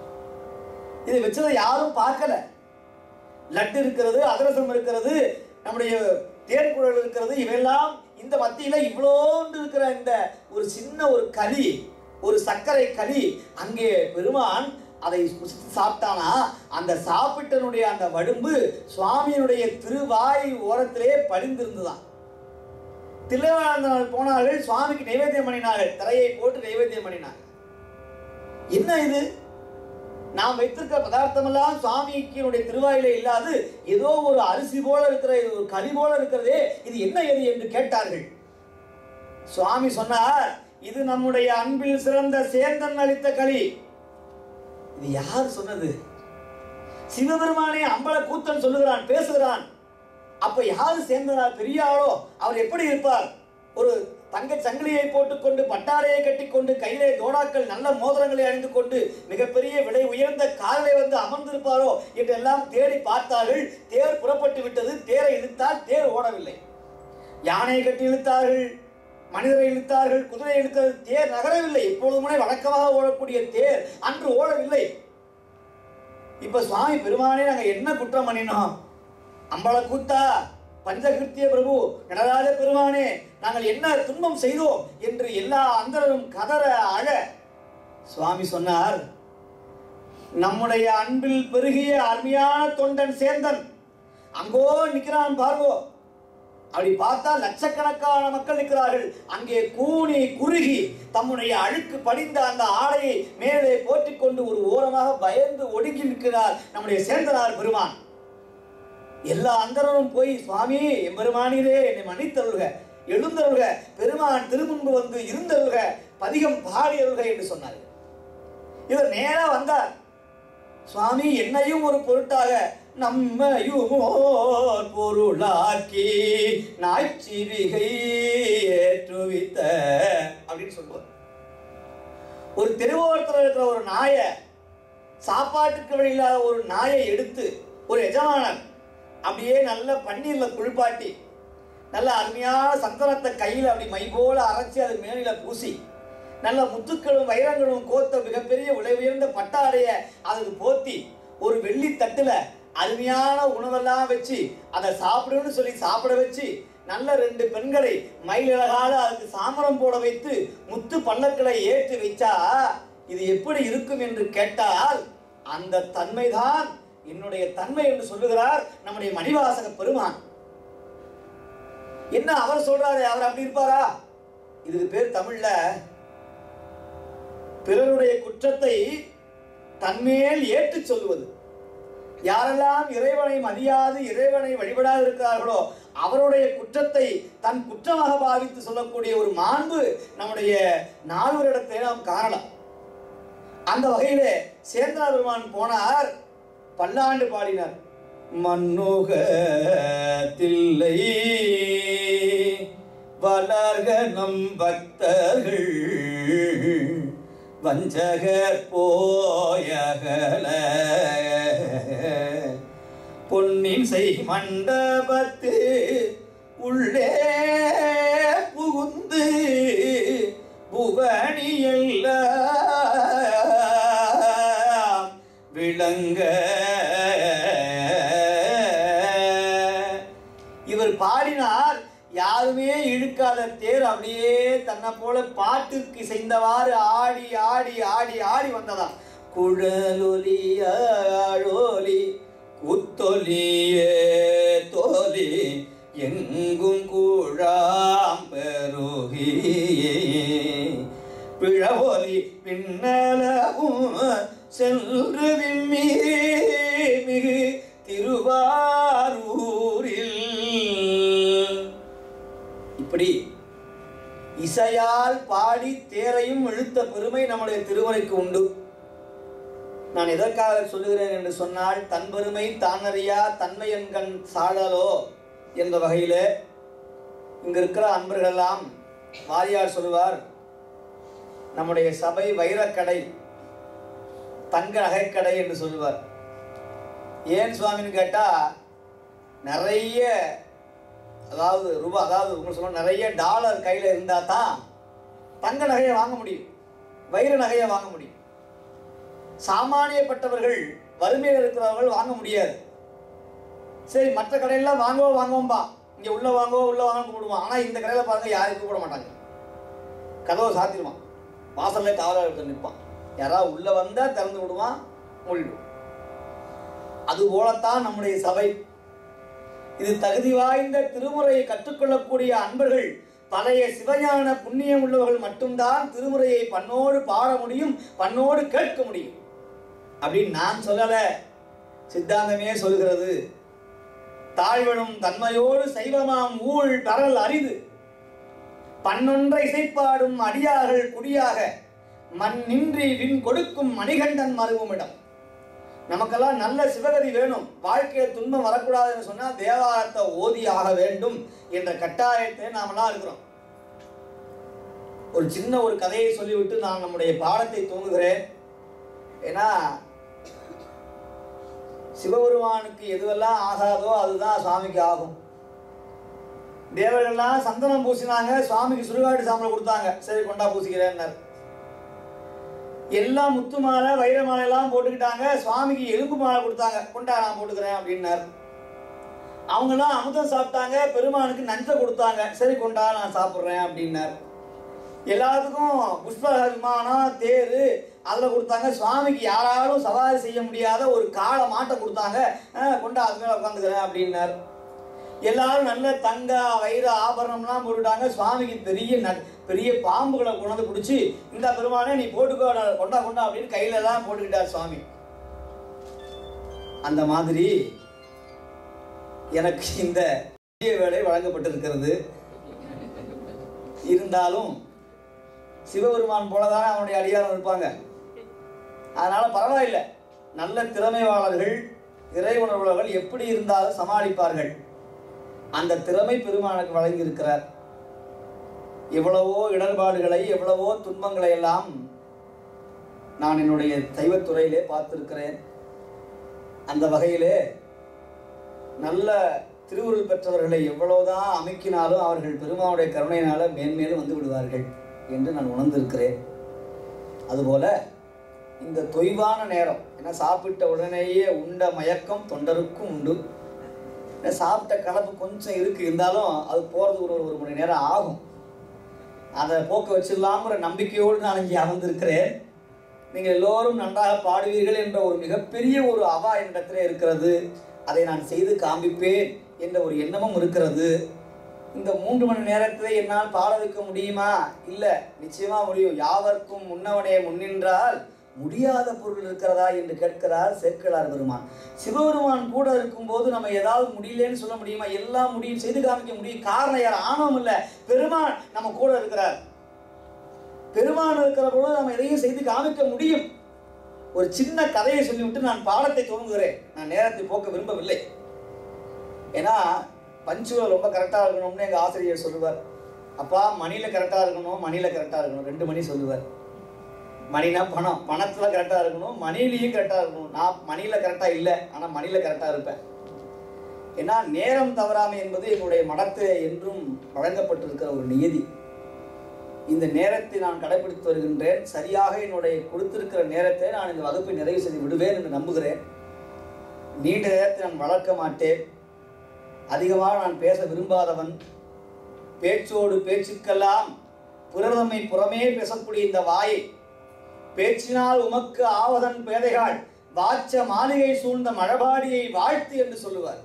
இதை வச்சதை யாரும் பார்க்கல லட்டு இருக்கிறது அதிரசம் இருக்கிறது நம்முடைய தேன்குழல் இருக்கிறது இவையெல்லாம் இந்த மத்தியில இவ்வளோண்டு இருக்கிற இந்த ஒரு சின்ன ஒரு களி ஒரு சர்க்கரை களி அங்கே பெருமான் அதை புசித்து சாப்பிட்டானா அந்த சாப்பிட்டனுடைய அந்த வடும்பு சுவாமியினுடைய திருவாய் ஓரத்திலே படிந்திருந்துதான் திருவாளர் போனார்கள் சுவாமிக்கு நைவேத்தியம் பண்ணினார்கள் திரையை போட்டு நைவேத்தியம் பண்ணினார்கள் என்ன இது நாம் வைத்திருக்கிற பதார்த்தமெல்லாம் சுவாமிக்கினுடைய திருவாயிலே இல்லாது ஏதோ ஒரு அரிசி போல இருக்கிற இது ஒரு களி போல இருக்கிறதே இது என்ன எது என்று கேட்டார்கள் சுவாமி சொன்னார் இது நம்முடைய அன்பில் சிறந்த சேந்தன் அளித்த களி இது யார் சொன்னது சிவபெருமானே அம்பல கூத்தன் சொல்லுகிறான் பேசுகிறான் அப்ப யாரு சேர்ந்தனார் பெரிய ஆளோ அவர் எப்படி இருப்பார் ஒரு தங்க சங்கிலியை போட்டுக்கொண்டு பட்டாடையை கட்டிக்கொண்டு கையிலே தோடாக்கள் நல்ல மோதிரங்களை அணிந்து கொண்டு மிகப்பெரிய விலை உயர்ந்த காரிலே வந்து அமர்ந்திருப்பாரோ என்றெல்லாம் தேடி பார்த்தார்கள் தேர் புறப்பட்டு விட்டது தேரை இழுத்தால் தேர் ஓடவில்லை யானை கட்டி இழுத்தார்கள் மனிதரை இழுத்தார்கள் குதிரை இழுத்தது தேர் நகரவில்லை எப்பொழுதுமே வழக்கமாக ஓடக்கூடிய தேர் அன்று ஓடவில்லை இப்ப சுவாமி பெருமானே நாங்க என்ன குற்றம் பண்ணினோம் அம்பல கூத்தா பஞ்சகிருத்திய பிரபு நடராஜ பெருமானே நாங்கள் என்ன துன்பம் செய்தோம் என்று எல்லா அந்தரரும் கதற அழ சுவாமி சொன்னார் நம்முடைய அன்பில் பெருகிய அருமையான தொண்டன் சேந்தன் அங்கோ நிக்கிறான் பார்வோ அப்படி பார்த்தா லட்சக்கணக்கான மக்கள் நிற்கிறார்கள் அங்கே கூனி குறுகி தம்முடைய அழுக்கு படிந்த அந்த ஆடையை மேலே போற்றிக் கொண்டு ஒரு ஓரமாக பயந்து ஒடுங்கி நிற்கிறார் நம்முடைய சேந்தனார் பெருமான் எல்லா அந்தரரும் போய் சுவாமி எம்பெருமானிலே என்னை மன்னித்தருள்க எழுந்தருள்க பெருமான் திருமுன்பு வந்து இருந்தருள்க பதிகம் பாடியருள்க என்று சொன்னார் இவர் நேரா வந்தார் சுவாமி என்னையும் ஒரு பொருட்டாக நம்மையுமோர் பொருளாக்கி நாய்ச்சிவிகை ஏற்றுவித்த அப்படின்னு சொல்லுவார் ஒரு தெருவோரத்தில் இருக்கிற ஒரு நாயை சாப்பாட்டுக்கு வழி இல்லாத ஒரு நாயை எடுத்து ஒரு எஜமானன் அப்படியே நல்ல பன்னீர்ல குளிப்பாட்டி நல்ல அருமையான சந்தனத்தை கையில் அப்படி மை போல அரைச்சி அது மேனில பூசி நல்ல முத்துக்களும் வைரங்களும் கோத்த மிகப்பெரிய விலை உயர்ந்த பட்டாடைய அதுக்கு போத்தி ஒரு வெள்ளி தட்டுல அருமையான உணவெல்லாம் வச்சு அதை சாப்பிடுன்னு சொல்லி சாப்பிட வச்சு நல்ல ரெண்டு பெண்களை மயிலழகால அதுக்கு சாமரம் போட வைத்து முத்து பல்லக்களை ஏற்றி வைச்சா இது எப்படி இருக்கும் என்று கேட்டால் அந்த தன்மைதான் என்னுடைய தன்மை என்று சொல்லுகிறார் நம்முடைய மணிவாசக பெருமான் என்ன அவர் சொல்றாரு அவர் அப்படி இருப்பாரா இதுக்கு பேர் தமிழ்ல பிறருடைய குற்றத்தை தன்மேல் ஏற்றுச் சொல்லுவது யாரெல்லாம் இறைவனை மதியாது இறைவனை வழிபடாது இருக்கிறார்களோ அவருடைய குற்றத்தை தன் குற்றமாக பாவித்து சொல்லக்கூடிய ஒரு மாண்பு நம்முடைய நால்வரிடத்தை நாம் காணலாம் அந்த வகையிலே சேந்தா பெருமான் போனார் பல்லாண்டு பாடினார் மன்னுகத்தில்லை வளர்க நம் பக்தர்கள் வஞ்சகர் போயகல பொன்னின் செய் மண்டபத்து உள்ளே புகுந்து புவனியெல்லாம் விளங்க இவர் பாடினார் யாருமே இழுக்காத தேர் அப்படியே தன்னை போல பாட்டுக்கு இசைந்தவாறு ஆடி ஆடி ஆடி ஆடி வந்ததாம் குழலொலி ஆழோலி குத்தொலியே தோலி எங்கும் கூழாம் பெருகியே பிழவொலி பின்னலவும் சென்று விம்மி மிகு திருவாரூரில் இப்படி இசையால் பாடி தேரையும் இழுத்த பெருமை நம்முடைய திருமுறைக்கு உண்டு நான் எதற்காக சொல்லுகிறேன் என்று சொன்னால் தன் பெருமை தானறியா தன்மை என்கண் சாடலோ என்ற வகையிலே இங்க இருக்கிற அன்பர்களெல்லாம் வாரியார் சொல்லுவார் நம்முடைய சபை வைரக்கடை தங்க நகைக்கடை என்று சொல்லுவார் ஏன் சுவாமின்னு கேட்டா நிறைய அதாவது ரூபா அதாவது உங்களுக்கு சொல்ல நிறைய டாலர் கையில் இருந்தால் தான் தங்க நகையை வாங்க முடியும் வைர நகையை வாங்க முடியும் சாமானியப்பட்டவர்கள் வறுமையில் இருக்கிறவர்கள் வாங்க முடியாது சரி மற்ற கடையெல்லாம் வாங்கவோ வாங்குவோம்பா இங்கே உள்ள வாங்கவோ உள்ள வாங்க கூப்பிடுவான் ஆனால் இந்த கடையில் பாருங்க யாரும் கூப்பிட மாட்டாங்க கதவை சாத்திடுவான் வாசல்ல காவலாளர் ஒருத்தன் நிற்பான் யாராவது உள்ள வந்தா திறந்து விடுவான் மூடிடுவான் அது போலத்தான் நம்முடைய சபை இது தகுதி வாய்ந்த திருமுறையை கற்றுக்கொள்ளக்கூடிய அன்பர்கள் பழைய சிவஞான புண்ணியம் உள்ளவர்கள் மட்டும்தான் திருமுறையை பண்ணோடு பாட முடியும் பண்ணோடு கேட்க முடியும் அப்படின்னு நான் சொல்லல சித்தாந்தமே சொல்கிறது தாழ்வனும் தன்மையோடு சைவமாம் ஊழ் தரல் அரிது பன்னொன்றை இசைப்பாடும் அடியார்கள் குடியாக மண் நின்றி விண் கொடுக்கும் மணிகண்டன் மருவும் இடம் நமக்கெல்லாம் நல்ல சிவகதி வேணும் வாழ்க்கையில் துன்பம் வரக்கூடாதுன்னு சொன்னா தேவாரத்தை ஓதி ஆக வேண்டும் என்ற கட்டாயத்தை நாமெல்லாம் இருக்கிறோம் ஒரு சின்ன ஒரு கதையை சொல்லிவிட்டு நான் நம்முடைய பாடத்தை தூங்குகிறேன் ஏன்னா சிவபெருமானுக்கு எதுவெல்லாம் ஆகாதோ அதுதான் சுவாமிக்கு ஆகும் தேவர்கள்லாம் சந்தனம் பூசினாங்க சுவாமிக்கு சுடுகாட்டு சாம்பல் கொடுத்தாங்க சரி கொண்டா பூசிக்கிறேன்னாரு எல்லாம் முத்து மாலை வைர மாலை எல்லாம் போட்டுக்கிட்டாங்க சுவாமிக்கு எலும்பு மாலை கொடுத்தாங்க கொண்டா நான் போட்டுக்கிறேன் அப்படின்னாரு அவங்கெல்லாம் அமுதம் சாப்பிட்டாங்க பெருமானுக்கு நஞ்சை கொடுத்தாங்க சரி கொண்டா நான் சாப்பிட்றேன் அப்படின்னாரு எல்லாத்துக்கும் புஷ்ப விமானம் தேர் அதில் கொடுத்தாங்க சுவாமிக்கு யாராலும் சவாரி செய்ய முடியாத ஒரு காளை மாட்டை கொடுத்தாங்க "ஆ, கொண்டா அது மேலே உட்காந்துக்கிறேன் அப்படின்னாரு எல்லாரும் நல்ல தங்க வைர ஆபரணம்லாம் போட்டுட்டாங்க சுவாமிக்கு பெரிய ந பெரிய பாம்புகளை கொண்டாந்து பிடிச்சி இந்த பெருமானே நீ போட்டுக்கோ நான் கொண்டா கொண்டா அப்படின்னு கையில எல்லாம் போட்டுக்கிட்டார் சுவாமி அந்த மாதிரி எனக்கு இந்த புதிய வேலை வழங்கப்பட்டிருக்கிறது இருந்தாலும் சிவபெருமான் போலதானே அவனுடைய அடியாரம் இருப்பாங்க அதனால பரவாயில்லை நல்ல திறமையாளர்கள் இறை உணர்வுள்ளவர்கள் எப்படி இருந்தாலும் சமாளிப்பார்கள் அந்த திறமை பெருமானுக்கு வழங்கி இருக்கிறார் எவ்வளவோ இடர்பாடுகளை எவ்வளவோ துன்பங்களை எல்லாம் நான் என்னுடைய தெய்வத்துறையிலே பார்த்திருக்கிறேன் அந்த வகையிலே நல்ல திருவுருள் பெற்றவர்களை எவ்வளவுதான் அமைக்கினாலும் அவர்கள் பெருமானுடைய கருணையினால மேன்மேலும் வந்து விடுவார்கள் என்று நான் உணர்ந்திருக்கிறேன் அதுபோல இந்த தொய்வான நேரம் ஏன்னா சாப்பிட்ட உடனேயே உண்ட மயக்கம் தொண்டருக்கும் உண்டு ஏன்னா சாப்பிட்ட கலப்பு கொஞ்சம் இருக்கு இருந்தாலும் அது போகிறது ஒரு ஒரு மணி நேரம் ஆகும் அதை போக்க வச்சிடலாங்கிற நம்பிக்கையோடு நான் இங்கே அமர்ந்திருக்கிறேன் நீங்கள் எல்லோரும் நன்றாக பாடுவீர்கள் என்ற ஒரு மிகப்பெரிய ஒரு அவா என்னிடத்தில் இருக்கிறது அதை நான் செய்து காண்பிப்பேன் என்ற ஒரு எண்ணமும் இருக்கிறது இந்த மூன்று மணி நேரத்தில் என்னால் பாட வைக்க முடியுமா இல்லை நிச்சயமா முடியும் யாவர்க்கும் முன்னவனே முன்னின்றால் முடியாத பொருள் இருக்கிறதா என்று கேட்கிறார் சேர்க்கிறார் பெருமான் சிவபெருமான் கூட இருக்கும்போது நம்ம ஏதாவது முடியலன்னு சொல்ல முடியுமா எல்லாம் முடியும் செய்து காமிக்க முடியும் காரணம் யார் ஆணவம் இல்லை பெருமான் நம்ம கூட இருக்கிறார் பெருமான் இருக்கிற பொழுது நம்ம எதையும் செய்து காமிக்க முடியும் ஒரு சின்ன கதையை சொல்லிவிட்டு நான் பாடத்தை துவங்குகிறேன் நான் நேரத்தை போக்க விரும்பவில்லை ஏன்னா பஞ்சுவல் ரொம்ப கரெக்டாக இருக்கணும்னு எங்கள் ஆசிரியர் சொல்லுவார் அப்பா மணியில் கரெக்டாக இருக்கணும் மணியில் கரெக்டாக இருக்கணும் ரெண்டு மணி சொல்லுவார் மணினா பணம் பணத்தில் கரெக்டாக இருக்கணும் மணிலையும் கரெக்டாக இருக்கணும் நான் மணியில் கரெக்டாக இல்லை ஆனால் மணியில் கரெக்டாக இருப்பேன் ஏன்னா நேரம் தவறாமை என்பது என்னுடைய மடத்தில் என்றும் வழங்கப்பட்டிருக்கிற ஒரு நியதி இந்த நேரத்தை நான் கடைபிடித்து வருகின்றேன் சரியாக என்னுடைய கொடுத்திருக்கிற நேரத்தை நான் இந்த வகுப்பை நிறைவு செய்து விடுவேன் என்று நம்புகிறேன் நீண்ட நேரத்தை நான் வளர்க்க மாட்டேன் அதிகமாக நான் பேச விரும்பாதவன் பேச்சோடு பேச்சுக்கெல்லாம் புரதமை புறமே பேசக்கூடிய இந்த வாயை பேச்சினால் உமக்கு ஆவதன் பேதைகள் வாச்ச மாளிகை சூழ்ந்த மழபாடியை வாழ்த்து என்று சொல்லுவார்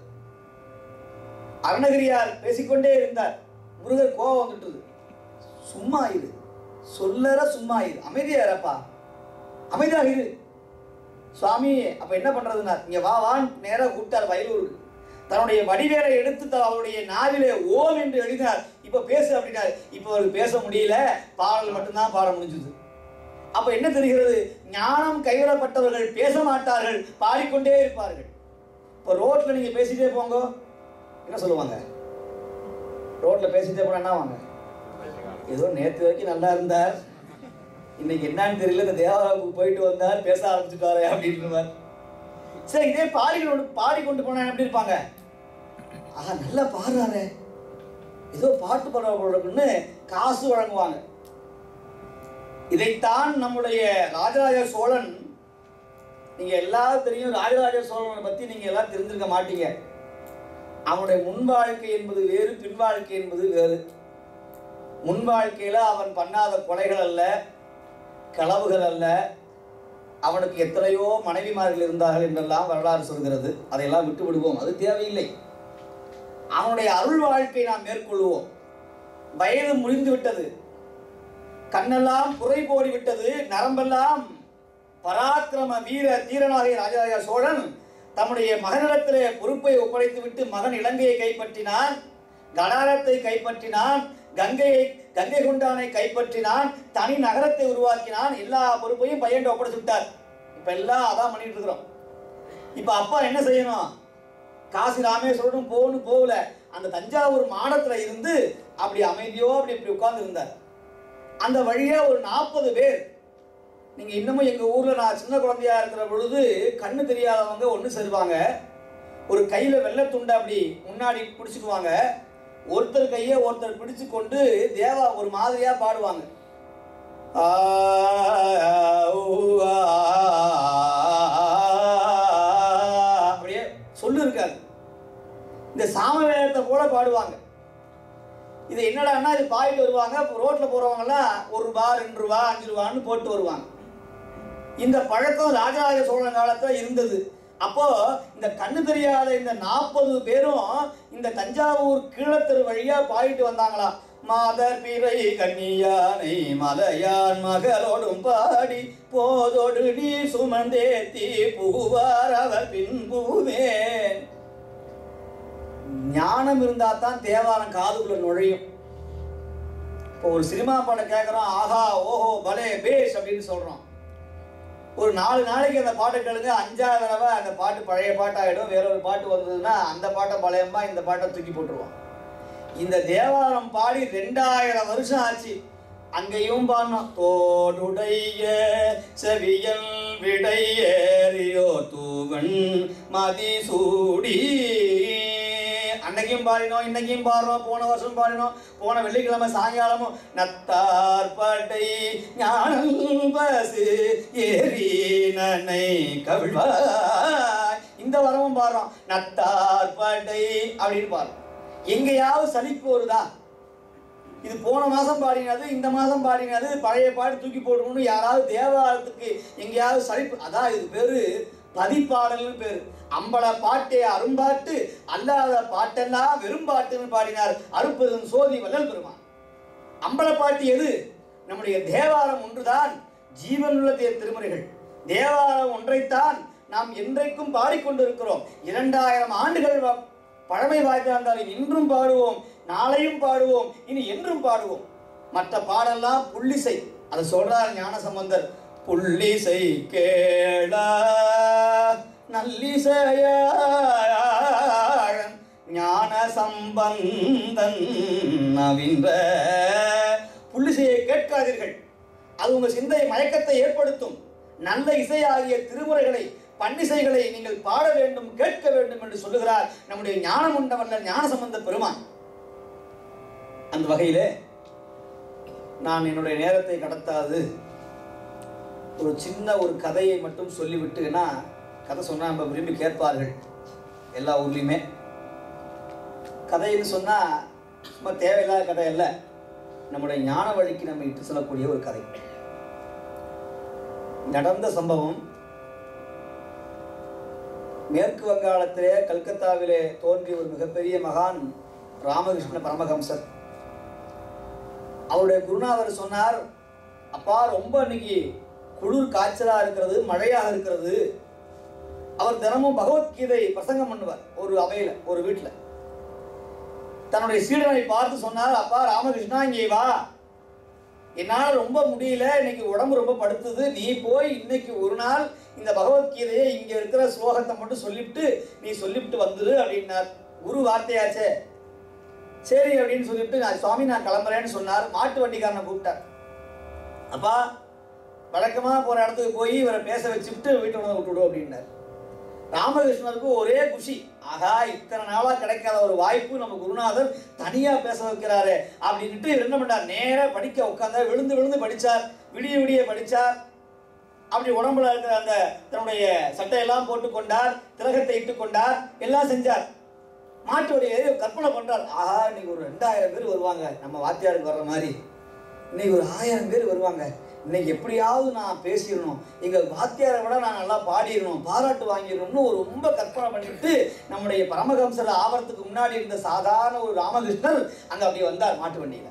அருணகிரியார் பேசிக்கொண்டே இருந்தார் முருகர் கோபம் வந்துட்டது சும்மா இரு சொல்லற சும்மா இரு அமைதியா இருப்பா அமைதியாக இரு சுவாமி அப்ப என்ன பண்றதுன்னா இங்க வா வான் நேரா கூப்பிட்டார் வயலூருக்கு தன்னுடைய வடிவேலை எடுத்து த- அவருடைய நாவிலே ஓம் என்று எழுதினார் இப்ப பேசு அப்படின்னாரு இப்ப அவருக்கு பேச முடியல பாடல் மட்டும்தான் பாட முடிஞ்சது அப்ப என்ன தெரிகிறது ஞானம் கைவிடப்பட்டவர்கள் பேச மாட்டார்கள் பாடிக்கொண்டே இருப்பார்கள் இப்ப ரோட்ல நீங்க பேசிட்டே போங்க என்ன சொல்லுவாங்க ரோட்ல பேசிட்டே போனா என்ன வாங்க ஏதோ நேற்று வரைக்கும் நல்லா இருந்தார் இன்னைக்கு என்னன்னு தெரியல இந்த தேவாலயத்துக்கு போயிட்டு வந்தார் பேச ஆரம்பிச்சுட்டாரு அப்படின்றவர் சரி இதே பாடிக்கொண்டு பாடிக்கொண்டு போனா எப்படி இருப்பாங்க ஆஹா நல்லா பாடுறாரே ஏதோ பாட்டு பாடுறவர்களுக்குன்னு காசு வழங்குவாங்க இதைத்தான் நம்முடைய ராஜராஜ சோழன் நீங்க எல்லாரும் தெரியும் ராஜராஜ சோழனை பத்தி நீங்க எல்லாம் தெரிஞ்சிருக்க மாட்டீங்க அவனுடைய முன் வாழ்க்கை என்பது வேறு பின் வாழ்க்கை என்பது வேறு முன் வாழ்க்கையில அவன் பண்ணாத கொலைகள் அல்ல களவுகள் அல்ல அவனுக்கு எத்தனையோ மனைவிமார்கள் இருந்தார்கள் என்றெல்லாம் வரலாறு சொல்கிறது அதையெல்லாம் விட்டு விடுவோம் அது தேவையில்லை அவனுடைய அருள் வாழ்க்கை நாம் மேற்கொள்வோம் வயது முடிந்து விட்டது கண்ணெல்லாம் புரை போடி விட்டது நரம்பெல்லாம் பராக்கிரம வீர தீரனாகிய ராஜராஜ சோழன் தம்முடைய மகனிடத்திலே பொறுப்பை ஒப்படைத்து விட்டு மகன் இலங்கையை கைப்பற்றினான் கடாரத்தை கைப்பற்றினான் கங்கையை கங்கை கொண்டானை கைப்பற்றினான் தனி நகரத்தை உருவாக்கினான் எல்லா பொறுப்பையும் பையன் ஒப்படைச்சு விட்டார் இப்ப எல்லாம் அதான் பண்ணிட்டு இருக்கிறோம் இப்ப அப்பா என்ன செய்யணும் காசி ராமேஸ்வரனும் போகணும் போகல அந்த தஞ்சாவூர் மாடத்துல இருந்து அப்படி அமைதியோ அப்படி இப்படி உட்கார்ந்து இருந்தார் அந்த வழியா ஒரு நாற்பது பேர் நீங்க இன்னமும் எங்க ஊர்ல நான் சின்ன குழந்தையா இருக்கிற பொழுது கண்ணு தெரியாதவங்க ஒன்று சேருவாங்க ஒரு கையில வெள்ளை துண்டை அப்படி முன்னாடி பிடிச்சுக்குவாங்க ஒருத்தர் கையை ஒருத்தர் பிடிச்சு கொண்டு தேவா ஒரு மாதிரியா பாடுவாங்க ஆ, ஊ, ஆ, அப்படியே சொல்லு இருக்காது இந்த சாம வேதத்தை போல பாடுவாங்க இது என்னடான்னா இது பாயிட்டு வருவாங்க ரோட்ல போறவங்கலாம் ஒரு ரூபா ரெண்டு ரூபா அஞ்சு ரூபான்னு போட்டு வருவாங்க இந்த பழக்கம் ராஜராஜ சோழன் காலத்துல இருந்தது அப்போ இந்த கண்ணு தெரியாத இந்த நாற்பது பேரும் இந்த தஞ்சாவூர் கீழத்தெரு வழியா பாடிட்டு வந்தாங்களாம் மாதர் பிறை கன்னியானை மலையான் மகளோடும் பாடி போதோடு நீர் சுமந்தேத்தி புகுவார் அவர் பின்புவேன் ஞானம் இருந்தா தான் தேவாரம் காதுக்குள்ள நுழையும் இப்போ ஒரு சினிமா பாடம் கேட்குறோம் ஆஹா ஓஹோ பலே பேஷ் அப்படின்னு சொல்றோம் ஒரு நாலு நாளைக்கு அந்த பாட்டை கேளுங்க அஞ்சாவது தடவை அந்த பாட்டு பழைய பாட்டாயிடும் வேற ஒரு பாட்டு வந்ததுன்னா அந்த பாட்டை பழையமா இந்த பாட்டை தூக்கி போட்டுருவோம் இந்த தேவாரம் பாடி ரெண்டாயிரம் வருஷம் ஆச்சு அங்கேயும் பாடினோம் தோடுடைய செவியல் விடையேறியோ தூவன் மதிசூடி அன்னைக்கு அன்னைக்கும் பாடினோம் இன்னைக்கும் பாடுறோம் போன வருஷம் பாடினோம் போன வெள்ளிக்கிழமை சாயங்காலமும் நத்தார் படை ஞானம் பசு ஏறி நனை கவிழ்வாய் இந்த வரமும் பாடுறோம் நத்தார் படை அப்படின்னு பாடுறோம் எங்கேயாவது சலிப்பு வருதா இது போன மாசம் பாடினது இந்த மாசம் பாடினது பழைய பாட்டு தூக்கி போடணும்னு யாராவது தேவாலயத்துக்கு எங்கேயாவது சலிப்பு அதான் இது பேரு பதிப்பாடல்னு பேரு அம்பல பாட்டே அரும்பாட்டு அல்லாத பாட்டெல்லாம் வெறும் பாட்டுன்னு பாடினார் அருப்பெரும் சோதி வள்ளல் பெருமான் அம்பல பாட்டு எது நம்முடைய தேவாரம் ஒன்றுதான் ஜீவனுள்ள தே- திருமுறைகள் தேவாரம் ஒன்றைத்தான் நாம் என்றைக்கும் பாடிக்கொண்டிருக்கிறோம் இரண்டாயிரம் ஆண்டுகள் வ- பழமை வாய்ந்திருந்தாலும் இன்றும் பாடுவோம் நாளையும் பாடுவோம் இனி என்றும் பாடுவோம் மற்ற பாடெல்லாம் புள்ளிசை அதை சொல்றார் ஞான சம்பந்தர் புள்ளிசை கேள நல்லிசையாழன் ஞான சம்பந்தன் நவின்ற புள்ளிசையை கேட்காதீர்கள் அது உங்கள் சிந்தை மயக்கத்தை ஏற்படுத்தும் நல்ல இசையாகிய திருமுறைகளை பன்னிசைகளை நீங்கள் பாட வேண்டும் கேட்க வேண்டும் என்று சொல்லுகிறார் நம்முடைய ஞானம் உண்டவல்ல ஞான சம்பந்த பெருமான் அந்த வகையிலே நான் என்னுடைய நேரத்தை கடத்தாது ஒரு சின்ன ஒரு கதையை மட்டும் சொல்லிவிட்டு ஏன்னா கதை சொன்னா நம்ம விரும்பி கேட்பார்கள் எல்லா ஊர்லேயுமே கதைன்னு சொன்னா சும்மா தேவையில்லாத கதை அல்ல நம்முடைய ஞான வழிக்கு நம்ம இட்டு செல்லக்கூடிய ஒரு கதை நடந்த சம்பவம் மேற்கு வங்காளத்திலே கல்கத்தாவிலே தோன்றிய ஒரு மிகப்பெரிய மகான் ராமகிருஷ்ண பரமஹம்சர் அவருடைய குருநாதர் சொன்னார் அப்பா ரொம்ப இன்னைக்கு குளிர் காய்ச்சலா இருக்கிறது மழையாக இருக்கிறது அவர் தினமும் பகவத்கீதை பிரசங்கம் பண்ணுவார் ஒரு அவையில ஒரு வீட்டுல தன்னுடைய சீடனை பார்த்து சொன்னார் அப்பா ராமகிருஷ்ணா இங்கே வா என்னால் ரொம்ப முடியல இன்னைக்கு உடம்பு ரொம்ப படுத்துது நீ போய் இன்னைக்கு ஒரு நாள் இந்த பகவத்கீதையை இங்க இருக்கிற ஸ்லோகத்தை மட்டும் சொல்லிவிட்டு நீ சொல்லிவிட்டு வந்துரு அப்படின்னார் குரு வார்த்தையாச்சே சரி அப்படின்னு சொல்லிட்டு நான் சுவாமி நான் கிளம்புறேன்னு சொன்னார் மாட்டு வண்டிக்காரனை கூப்பிட்டார் அப்பா வழக்கமா போற இடத்துக்கு போய் இவரை பேச வச்சுட்டு வீட்டை வந்து விட்டுவிடும் அப்படின்னார் ராமகிருஷ்ணருக்கு ஒரே குஷி ஆகா இத்தனை நாளா கிடைக்காத ஒரு வாய்ப்பு நம்ம குருநாதர் தனியா பேச வைக்கிறாரு அப்படின்ட்டு இவர் என்ன பண்ணார் நேரா படிக்க உட்கார்ந்தார் விழுந்து விழுந்து படிச்சார் விடிய விடிய படிச்சார் அப்படி உடம்புல இருக்கிற அந்த தன்னுடைய சட்டையெல்லாம் போட்டு கொண்டார் திலகத்தை இட்டு கொண்டார் எல்லாம் செஞ்சார் மாட்டுடைய கற்பனை பண்றார் ஆஹா இன்னைக்கு ஒரு ரெண்டாயிரம் பேர் வருவாங்க நம்ம வாத்தியாருக்கு வர்ற மாதிரி இன்னைக்கு ஒரு ஆயிரம் பேர் வருவாங்க இன்னைக்கு எப்படியாவது நான் பேசிடணும் எங்க வாத்தியாரை விட நான் நல்லா பாடிடணும் பாராட்டு வாங்கிடணும்னு ஒரு ரொம்ப கற்பனை பண்ணிட்டு நம்முடைய பரமஹம்சர் ஆவறதுக்கு முன்னாடி இருந்த சாதாரண ஒரு ராமகிருஷ்ணர் அங்க அப்படியே வந்தார் மாட்டு வண்டியில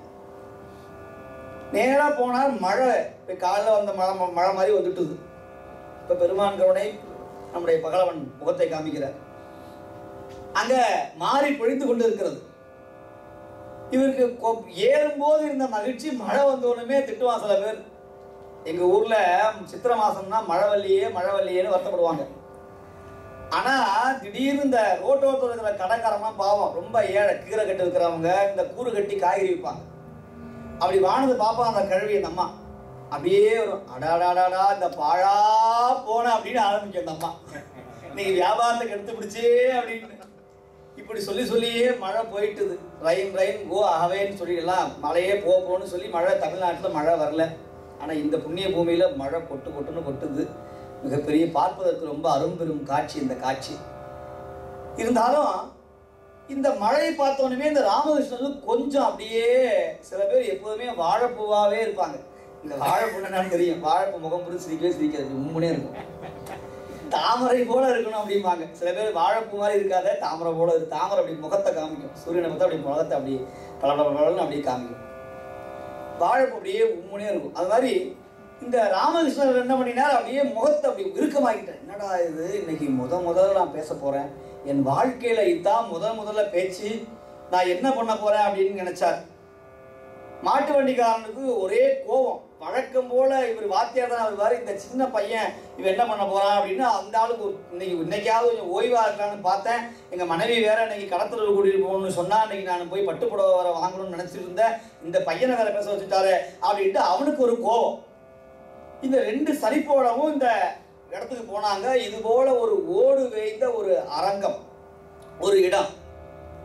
நேரா போனார் மழை இப்போ காலைல வந்த மழை ம- மழை மாதிரி வந்துட்டுது இப்போ பெருமான் கருணை நம்முடைய பகலவன் முகத்தை காமிக்கிறார் அங்க மாறி பொழிந்து கொண்டு இருக்கிறது இவருக்கு கொ- ஏறும்போது இருந்த மகிழ்ச்சி மழை வந்தோடனே திட்டுவான் சில பேர் எங்க ஊர்ல சித்திரை மாசம்னா மழை வல்லியே மழை வல்லியேன்னு வருத்தப்படுவாங்க ஆனா திடீர்னு இந்த ரோட்டோரத்தில் இருக்கிற கடைக்காரம்லாம் பாவம் ரொம்ப ஏழை கீரை கட்டு இருக்கிறவங்க இந்த கூறு கட்டி காய்கறி விற்பாங்க அப்படி வானது பாப்பா அந்த கழுவி அந்த அம்மா அப்படியே வரும் அடாடாடாடா இந்த பாழா போன அப்படின்னு ஆரம்பிக்கும் அந்த அம்மா இன்னைக்கு வியாபாரத்துக்கு எடுத்து பிடிச்சே அப்படின்னு இப்படி சொல்லி சொல்லியே மழை போயிட்டுது ரைன் ரைன் கோ அகவேன்னு சொல்லிடலாம் மழையே போ போன்னு சொல்லி மழை தமிழ்நாட்டில் மழை வரல ஆனால் இந்த புண்ணிய பூமியில் மழை கொட்டு கொட்டுன்னு கொட்டுது மிகப்பெரிய பார்ப்பதற்கு ரொம்ப அரும்பெரும் காட்சி இந்த காட்சி இருந்தாலும் இந்த மழையை பார்த்தோன்னே இந்த ராமகிருஷ்ணனுக்கு கொஞ்சம் அப்படியே சில பேர் எப்போதுமே வாழைப்பூவாவே இருப்பாங்க இந்த வாழைப்பூ என்னன்னு தெரியும் வாழைப்பூ முகம் புரிஞ்சு சிரிக்கவே சிரிக்காது உண்மனே இருக்கும் தாமரை போல இருக்கணும் அப்படிம்பாங்க சில பேர் வாழைப்பூ மாதிரி இருக்காத தாமரை போல இருக்கு தாமரை அப்படி முகத்தை காமிக்கும் சூரியனை பார்த்தா அப்படி முகத்தை அப்படி பல பல பலன்னு அப்படியே காமிக்கும் வாழைப்பூ அப்படியே உண்மனே இருக்கும் அது மாதிரி இந்த ராமகிருஷ்ணர் என்ன பண்ணினார் அப்படியே முகத்தை அப்படி இறுக்கமாக்கிட்டார் என்னடா இது இன்னைக்கு முத முதல்ல நான் பேச போறேன் என் வாழ்க்கையில இதான் முத முதல்ல பேச்சு நான் என்ன பண்ண போறேன் அப்படின்னு நினைச்சார் மாட்டு வண்டிக்காரனுக்கு ஒரே கோபம் வழக்கம் போல இவர் வாத்தியார் தான் வருவார் இந்த சின்ன பையன் இவன் என்ன பண்ண போறான் அப்படின்னு அந்த ஆளுக்கு ஒரு- இன்னைக்கு இன்னைக்காவது கொஞ்சம் ஓய்வா இருக்கலாம்னு பார்த்தேன் எங்க மனைவி வேற இன்னைக்கு கடத்தல் கூட்டிட்டு போகணும்னு சொன்னா இன்னைக்கு நான் போய் பட்டு புடவை வேற வாங்கணும்னு நினைச்சிட்டு இருந்தேன் இந்த பையனை வேற பேச வச்சுட்டாரு அப்படின்ட்டு அவனுக்கு ஒரு கோபம் இந்த ரெண்டு சலிப்போடவும் இந்த இடத்துக்கு போனாங்க இது போல ஒரு ஓடு வேய்ந்த ஒரு அரங்கம் ஒரு இடம்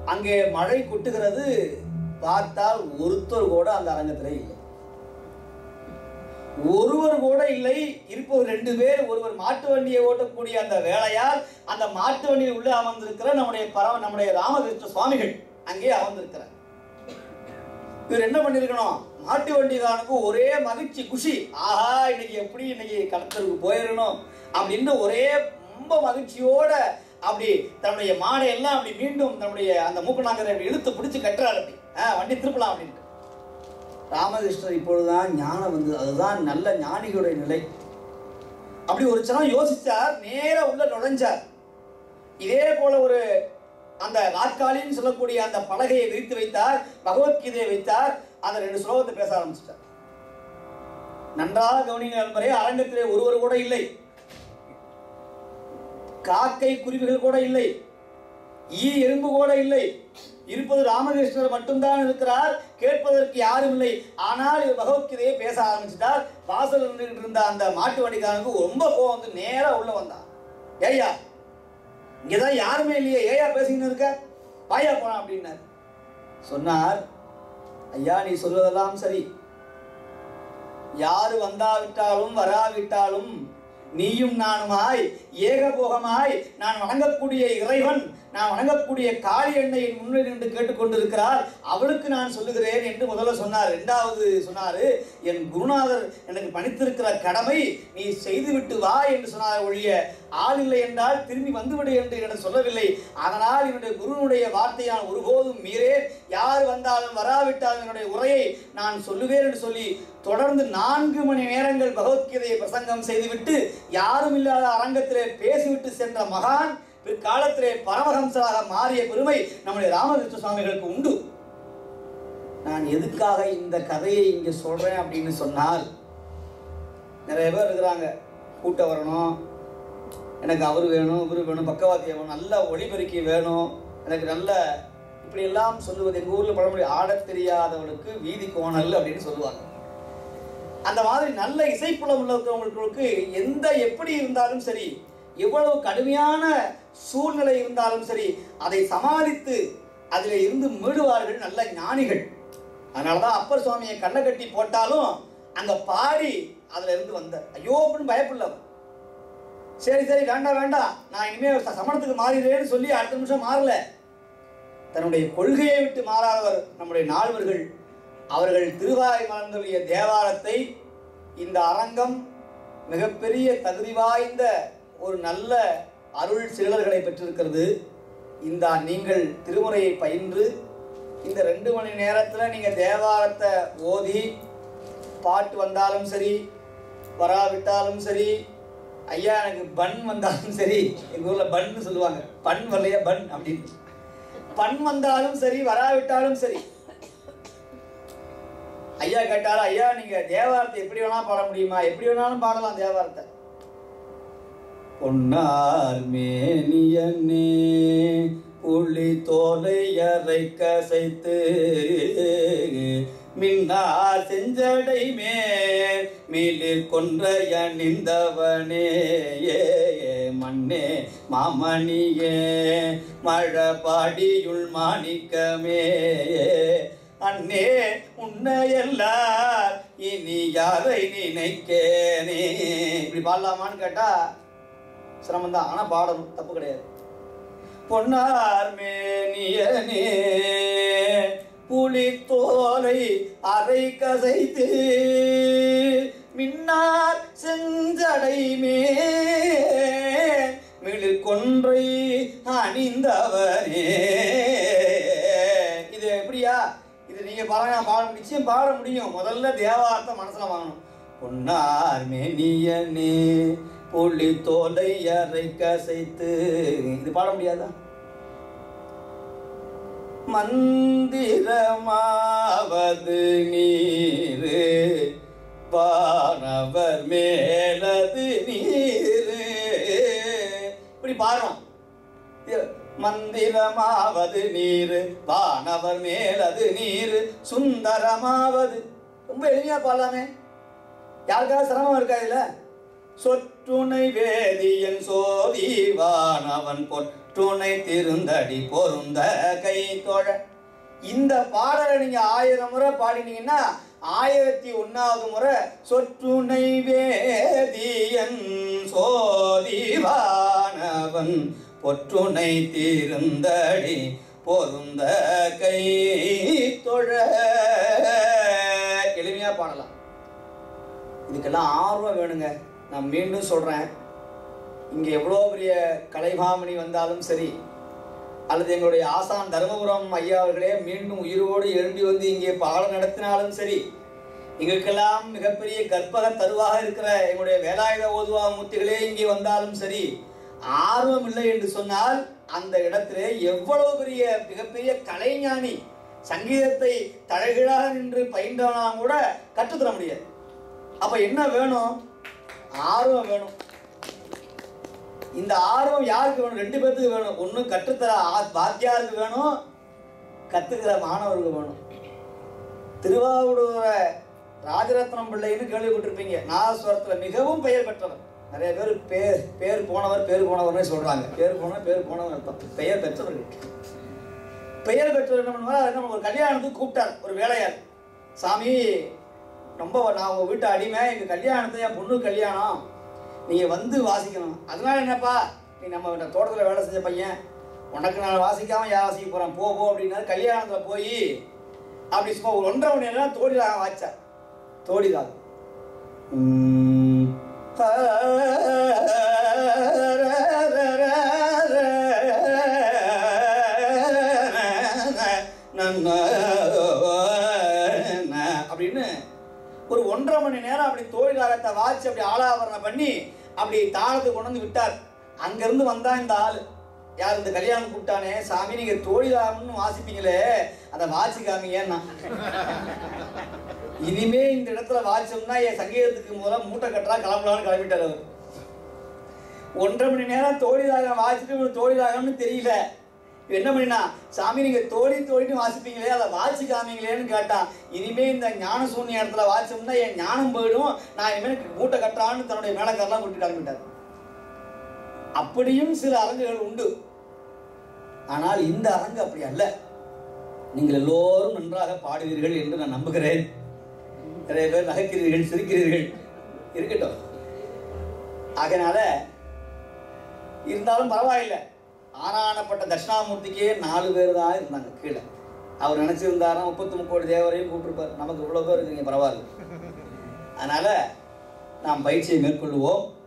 அங்கே மழை கொட்டுகிறது பார்த்தால் ஒருத்தர் கூட அந்த அரங்கத்திலே இல்லை ஒருவர் கூட இல்லை இருப்பவர் ரெண்டு பேர் ஒருவர் மாட்டு வண்டியை ஓட்டக்கூடிய அந்த வேலையால் அந்த மாட்டு வண்டியில் உள்ள அமர்ந்திருக்கிற நம்முடைய பரம நம்முடைய ராமகிருஷ்ண சுவாமிகள் அங்கே அமர்ந்திருக்கிறார் இவர் என்ன பண்ணிருக்கணும் மாட்டு வண்டிக்காரனுக்கு ஒரே மகிழ்ச்சி குஷி ஆஹா இன்னைக்கு எப்படி இன்னைக்கு கடத்தலுக்கு போயிடணும் அப்படின்னு ஒரே ரொம்ப மகிழ்ச்சியோட அப்படி தன்னுடைய மாடை எல்லாம் அப்படி மீண்டும் தன்னுடைய அந்த மூக்கநாங்கரை அப்படி இழுத்து பிடிச்சு கட்டுறாரு அப்படி ஆ, வண்டி திருப்பலாம் அப்படின்ட்டு ராமகிருஷ்ணர் இப்பொழுதுதான் ஞானம் வந்தது அதுதான் நல்ல ஞானிகளுடைய நிலை அப்படி ஒரு சனம் யோசிச்சார் நேரா உள்ள நுழைஞ்சார் இதே போல ஒரு அந்த நாற்காலின்னு சொல்லக்கூடிய அந்த பலகையை விரித்து வைத்தார் பகவத்கீதையை வைத்தார் அந்த ரெண்டு ஸ்லோகத்தை பேச ஆரம்பிச்சிட்டார் நன்றாக கவனிங்க நண்பரே அரங்கத்திலே ஒருவர் கூட இல்லை காக்கை குருவிகள் கூட இல்லை ஈ எறும்பு கூட இல்லை இருப்பது ராமகிருஷ்ணர் மட்டும்தான் இருக்கிறார் கேட்பதற்கு யாரும் இல்லை ஆனால் இவர் பகவத்கீதையை பேச ஆரம்பிச்சிட்டார் வாசல் நின்றுட்டு இருந்த அந்த மாட்டு வண்டிக்காரனுக்கு ரொம்ப கோவம் வந்து நேரா உள்ள வந்தான் ஏய்யா இங்கதான் யாருமே இல்லையே ஏயா பேசிக்கிட்டு இருக்க வாயா போனா அப்படின்னார் சொன்னார் ஐயா நீ சொல்வதெல்லாம் சரி யாரு வந்தாவிட்டாலும் வராவிட்டாலும் நீயும் நானுமாய் ஏகபோகமாய் நான் வணங்கக்கூடிய இறைவன் நான் வணங்கக்கூடிய காளி எண்ணெயின் முன்னே நின்று கேட்டுக்கொண்டிருக்கிறார் அவளுக்கு நான் சொல்லுகிறேன் என்று முதல்ல சொன்னார் இரண்டாவது சொன்னாரு என் குருநாதர் எனக்கு பணித்திருக்கிற கடமை நீ செய்துவிட்டு வா என்று சொன்னார் ஒழிய ஆள் இல்லை என்றால் திரும்பி வந்துவிடு என்று எனக்கு சொல்லவில்லை அதனால் என்னுடைய குருனுடைய வார்த்தையை நான் ஒருபோதும் மீறேன் யார் வந்தாலும் வராவிட்டாலும் என்னுடைய உரையை நான் சொல்லுவேன் என்று சொல்லி தொடர்ந்து நான்கு மணி நேரங்கள் பகவத்கீதையை பிரசங்கம் செய்துவிட்டு யாரும் இல்லாத அரங்கத்திலே பேசிவிட்டு சென்ற மகான் பிற்காலத்திலே பரமஹம்சராக மாறிய பெருமை நம்முடைய ராமகிருஷ்ண சுவாமிகளுக்கு உண்டு நான் எதுக்காக இந்த கதையை இங்க சொல்றேன் அப்படின்னு சொன்னால் நிறைய பேர் இருக்கிறாங்க கூட்டம் வரணும் எனக்கு அவர் வேணும் இவர் வேணும் பக்கவாத்தியம் வேணும் நல்ல ஒளிபெருக்கி வேணும் எனக்கு நல்ல இப்படி எல்லாம் சொல்லுவது எங்கள் ஊரில் பழமொழி ஆடத் தெரியாதவனுக்கு வீதி கோணல் அப்படின்னு சொல்லுவாங்க அந்த மாதிரி நல்ல இசைப்புலம் உள்ளவங்களுக்கு எந்த எப்படி இருந்தாலும் சரி எவ்வளவு கடுமையான சூழ்நிலை இருந்தாலும் சரி அதை சமாளித்து அதில் இருந்து மீடுவார்கள் நல்ல ஞானிகள் அதனால தான் அப்பர் சுவாமியை கண்ணை கட்டி போட்டாலும் அங்க பாடி அதுல இருந்து வந்தார் ஐயோ அப்படின்னு பயப்படல அவர். சரி சரி வேண்டாம் வேண்டாம் நான் இனிமே ச- சமணத்துக்கு மாறிடுறேன்னு சொல்லி அடுத்த நிமிஷம் மாறல தன்னுடைய கொள்கையை விட்டு மாறாதவர் நம்முடைய நால்வர்கள் அவர்கள் திருவாய் மலர்ந்துடைய தேவாரத்தை இந்த அரங்கம் மிகப்பெரிய தகுதி வாய்ந்த ஒரு நல்ல அருள் செயலர்களை பெற்றிருக்கிறது இந்த நீங்கள் திருமுறையை பயின்று இந்த ரெண்டு மணி நேரத்தில் நீங்கள் தேவாரத்தை ஓதி பாட்டு வந்தாலும் சரி வராவிட்டாலும் சரி ஐயா எனக்கு பன் வந்தாலும் சரி எங்கள் ஊரில் பன்னு சொல்லுவாங்க பன் வரலையா பன் அப்படின்னு பன் வந்தாலும் சரி வராவிட்டாலும் சரி ஐயா கேட்டாலும் ஐயா நீங்க தேவாரத்தை எப்படி வேணா பாட முடியுமா எப்படி வேணாலும் பாடலாம் தேவாரத்தை பொன்னார் மேனியனே புள்ளி தோலை அரை கசைத்து மின்னார் செஞ்சடை மேல் மீளிர் கொன்றைய நின்றவனே ஏ ஏ மண்ணே மாமணியே மழை பாடியுள் மாணிக்கமே அண்ணே உன்னையெல்லாம் இனி யாரை நினைக்கேனே இப்படி பாடலாமான்னு கேட்டா சிரமம் தான் ஆனா பாடணும் தப்பு கிடையாது பொன்னார் மேனியனே புலித்தோலை அரை கசைத்து மின்னார் செஞ்சடை மேல் மிளிர் கொன்றை அணிந்தவனே இது எப்படியா இது நீங்க பாருங்க பாட நிச்சயம் பாட முடியும் முதல்ல தேவார்த்தை மனசுல வாங்கணும் பொன்னார் மேனியனே புள்ளி தோலை அரை கசைத்து இது பாட முடியாதா மந்திரமாவது நீரு வானவர் மேலது நீரு இப்படி பாடுறோம் இது மந்திரமாவது நீரு வானவர் மேலது நீரு சுந்தரமாவது ரொம்ப எளிமையா பாடலாமே யாருக்காவது சிரமம் இருக்கா இதுல சொற்றுணை வேதியன் சோதிவானவன் பொற்றுணை திருந்தடி பொருந்த கை தொழ இந்த பாடலை நீங்க ஆயிரம் முறை பாடினீங்கன்னா ஆயிரத்தி ஒன்னாவது முறை சொற்றுணை வேதியன் சோதிவானவன் பொற்றுணை தீர்ந்தடி பொருந்த கை தொழ எளிமையா பாடலாம் இதுக்கெல்லாம் ஆர்வம் வேணுங்க நான் மீண்டும் சொல்றேன் இங்க எவ்வளோ பெரிய கலைமாமணி வந்தாலும் சரி அல்லது எங்களுடைய ஆசான் தருமபுரம் ஐயா அவர்களே மீண்டும் உயிரோடு எழும்பி வந்து இங்கே பாடம் நடத்தினாலும் சரி எங்களுக்கெல்லாம் மிகப்பெரிய கற்பக தருவாக இருக்கிற எங்களுடைய வேலாயுத ஓதுவா மூர்த்திகளே இங்கே வந்தாலும் சரி ஆர்வம் இல்லை என்று சொன்னால் அந்த இடத்திலே எவ்வளவு பெரிய மிகப்பெரிய கலைஞானி சங்கீதத்தை தழகிழாக நின்று பயின்றவனா கூட கற்றுத்தர முடியாது அப்ப என்ன வேணும் ஆர்வம் வேணும் இந்த ஆர்வம் யாருக்கு வேணும் ரெண்டு பேர்த்துக்கு வேணும் ஒண்ணு கற்றுத்தர ஆ- வாத்தியாருக்கு வேணும் கத்துக்கிற மாணவருக்கு வேணும் திருவாவூடுற ராஜரத்னம் பிள்ளைன்னு கேள்விப்பட்டிருப்பீங்க நாதஸ்வரத்துல மிகவும் பெயர் பெற்றவர் நிறைய பேர் பேர் பேர் போனவர் பேர் போனவர்னே சொல்றாங்க பேர் போனவர் பேர் போனவர் அர்த்தம் பெயர் பெற்றவர்கள் பெயர் பெற்றவர் என்ன பண்ணுவார் என்ன ஒரு கல்யாணத்துக்கு கூப்பிட்டார் ஒரு வேலையார் சாமி ரொம்ப நான் உங்கள் வீட்டு அடிமை எங்கள் கல்யாணத்தை என் பொண்ணு கல்யாணம் நீங்கள் வந்து வாசிக்கணும் அதனால என்னப்பா நீ நம்ம இந்த தோட்டத்தில் வேலை செஞ்ச பையன் உனக்கு நான் வாசிக்காமல் யார் வாசிக்க போகிறேன் போ போ அப்படின்னாரு கல்யாணத்தில் போய் அப்படி சும்மா ஒரு ஒன்றரை மணி நேரம் தோடி ராகம் வாய்ச்சார் தோடி ராகம் உம். அப்படின்னு ஒரு ஒன்றரை மணி நேரம் அப்படி தோழி ராகத்தை வாய்ச்சி அப்படி ஆலாபரணம் பண்ணி அப்படி தாளத்துக்கு கொண்டு வந்து விட்டார் அங்கிருந்து வந்தா இந்த ஆள் யார் இந்த கல்யாணம் கூப்பிட்டானே சாமி நீங்க தோழி ராகம்னு வாசிப்பீங்களே அதை வாசி காமிங்கன்னா இனிமே இந்த இடத்துல வாசிச்சோம்னா என் சங்கீதத்துக்கு முதல்ல மூட்டை கட்டுறா கிளம்பலான்னு கிளம்பிட்டார் அவர் ஒன்றரை மணி நேரம் தோழி ராகம் வாசிட்டு ஒரு தோழி ராகம்னு தெரியல இவன் என்ன பண்ணினா சாமி நீங்க தோழி தோழின்னு வாசிப்பீங்களே அதை வாசி காமிங்களேன்னு கேட்டான் இனிமே இந்த ஞான சூன்ய இடத்துல வாசிச்சோம்னா என் ஞானம் போயிடும் நான் இனிமேல் மூட்டை கட்டுறான்னு தன்னுடைய மேலக்காரெல்லாம் விட்டு கிளம்பிட்டார் அப்படியும் சில அரங்குகள் உண்டு ஆனால் இந்த அரங்கு அப்படி அல்ல நீங்கள் எல்லோரும் நன்றாக பாடுவீர்கள் என்று நான் நம்புகிறேன் நிறைய பேர் நகைக்கிறீர்கள் சிரிக்கிறீர்கள் இருக்கட்டும் அதனால இருந்தாலும் பரவாயில்லை ஆனானப்பட்ட தட்சிணாமூர்த்திக்கே நாலு பேர் தான் இருந்தாங்க கீழே அவர் நினைச்சிருந்தாரா முப்பத்தி முக்கோடி தேவரையும் கூப்பிட்டுருப்பார் நமக்கு இவ்வளோ பேர் இருக்கீங்க பரவாயில்ல அதனால நாம் பயிற்சியை மேற்கொள்வோம்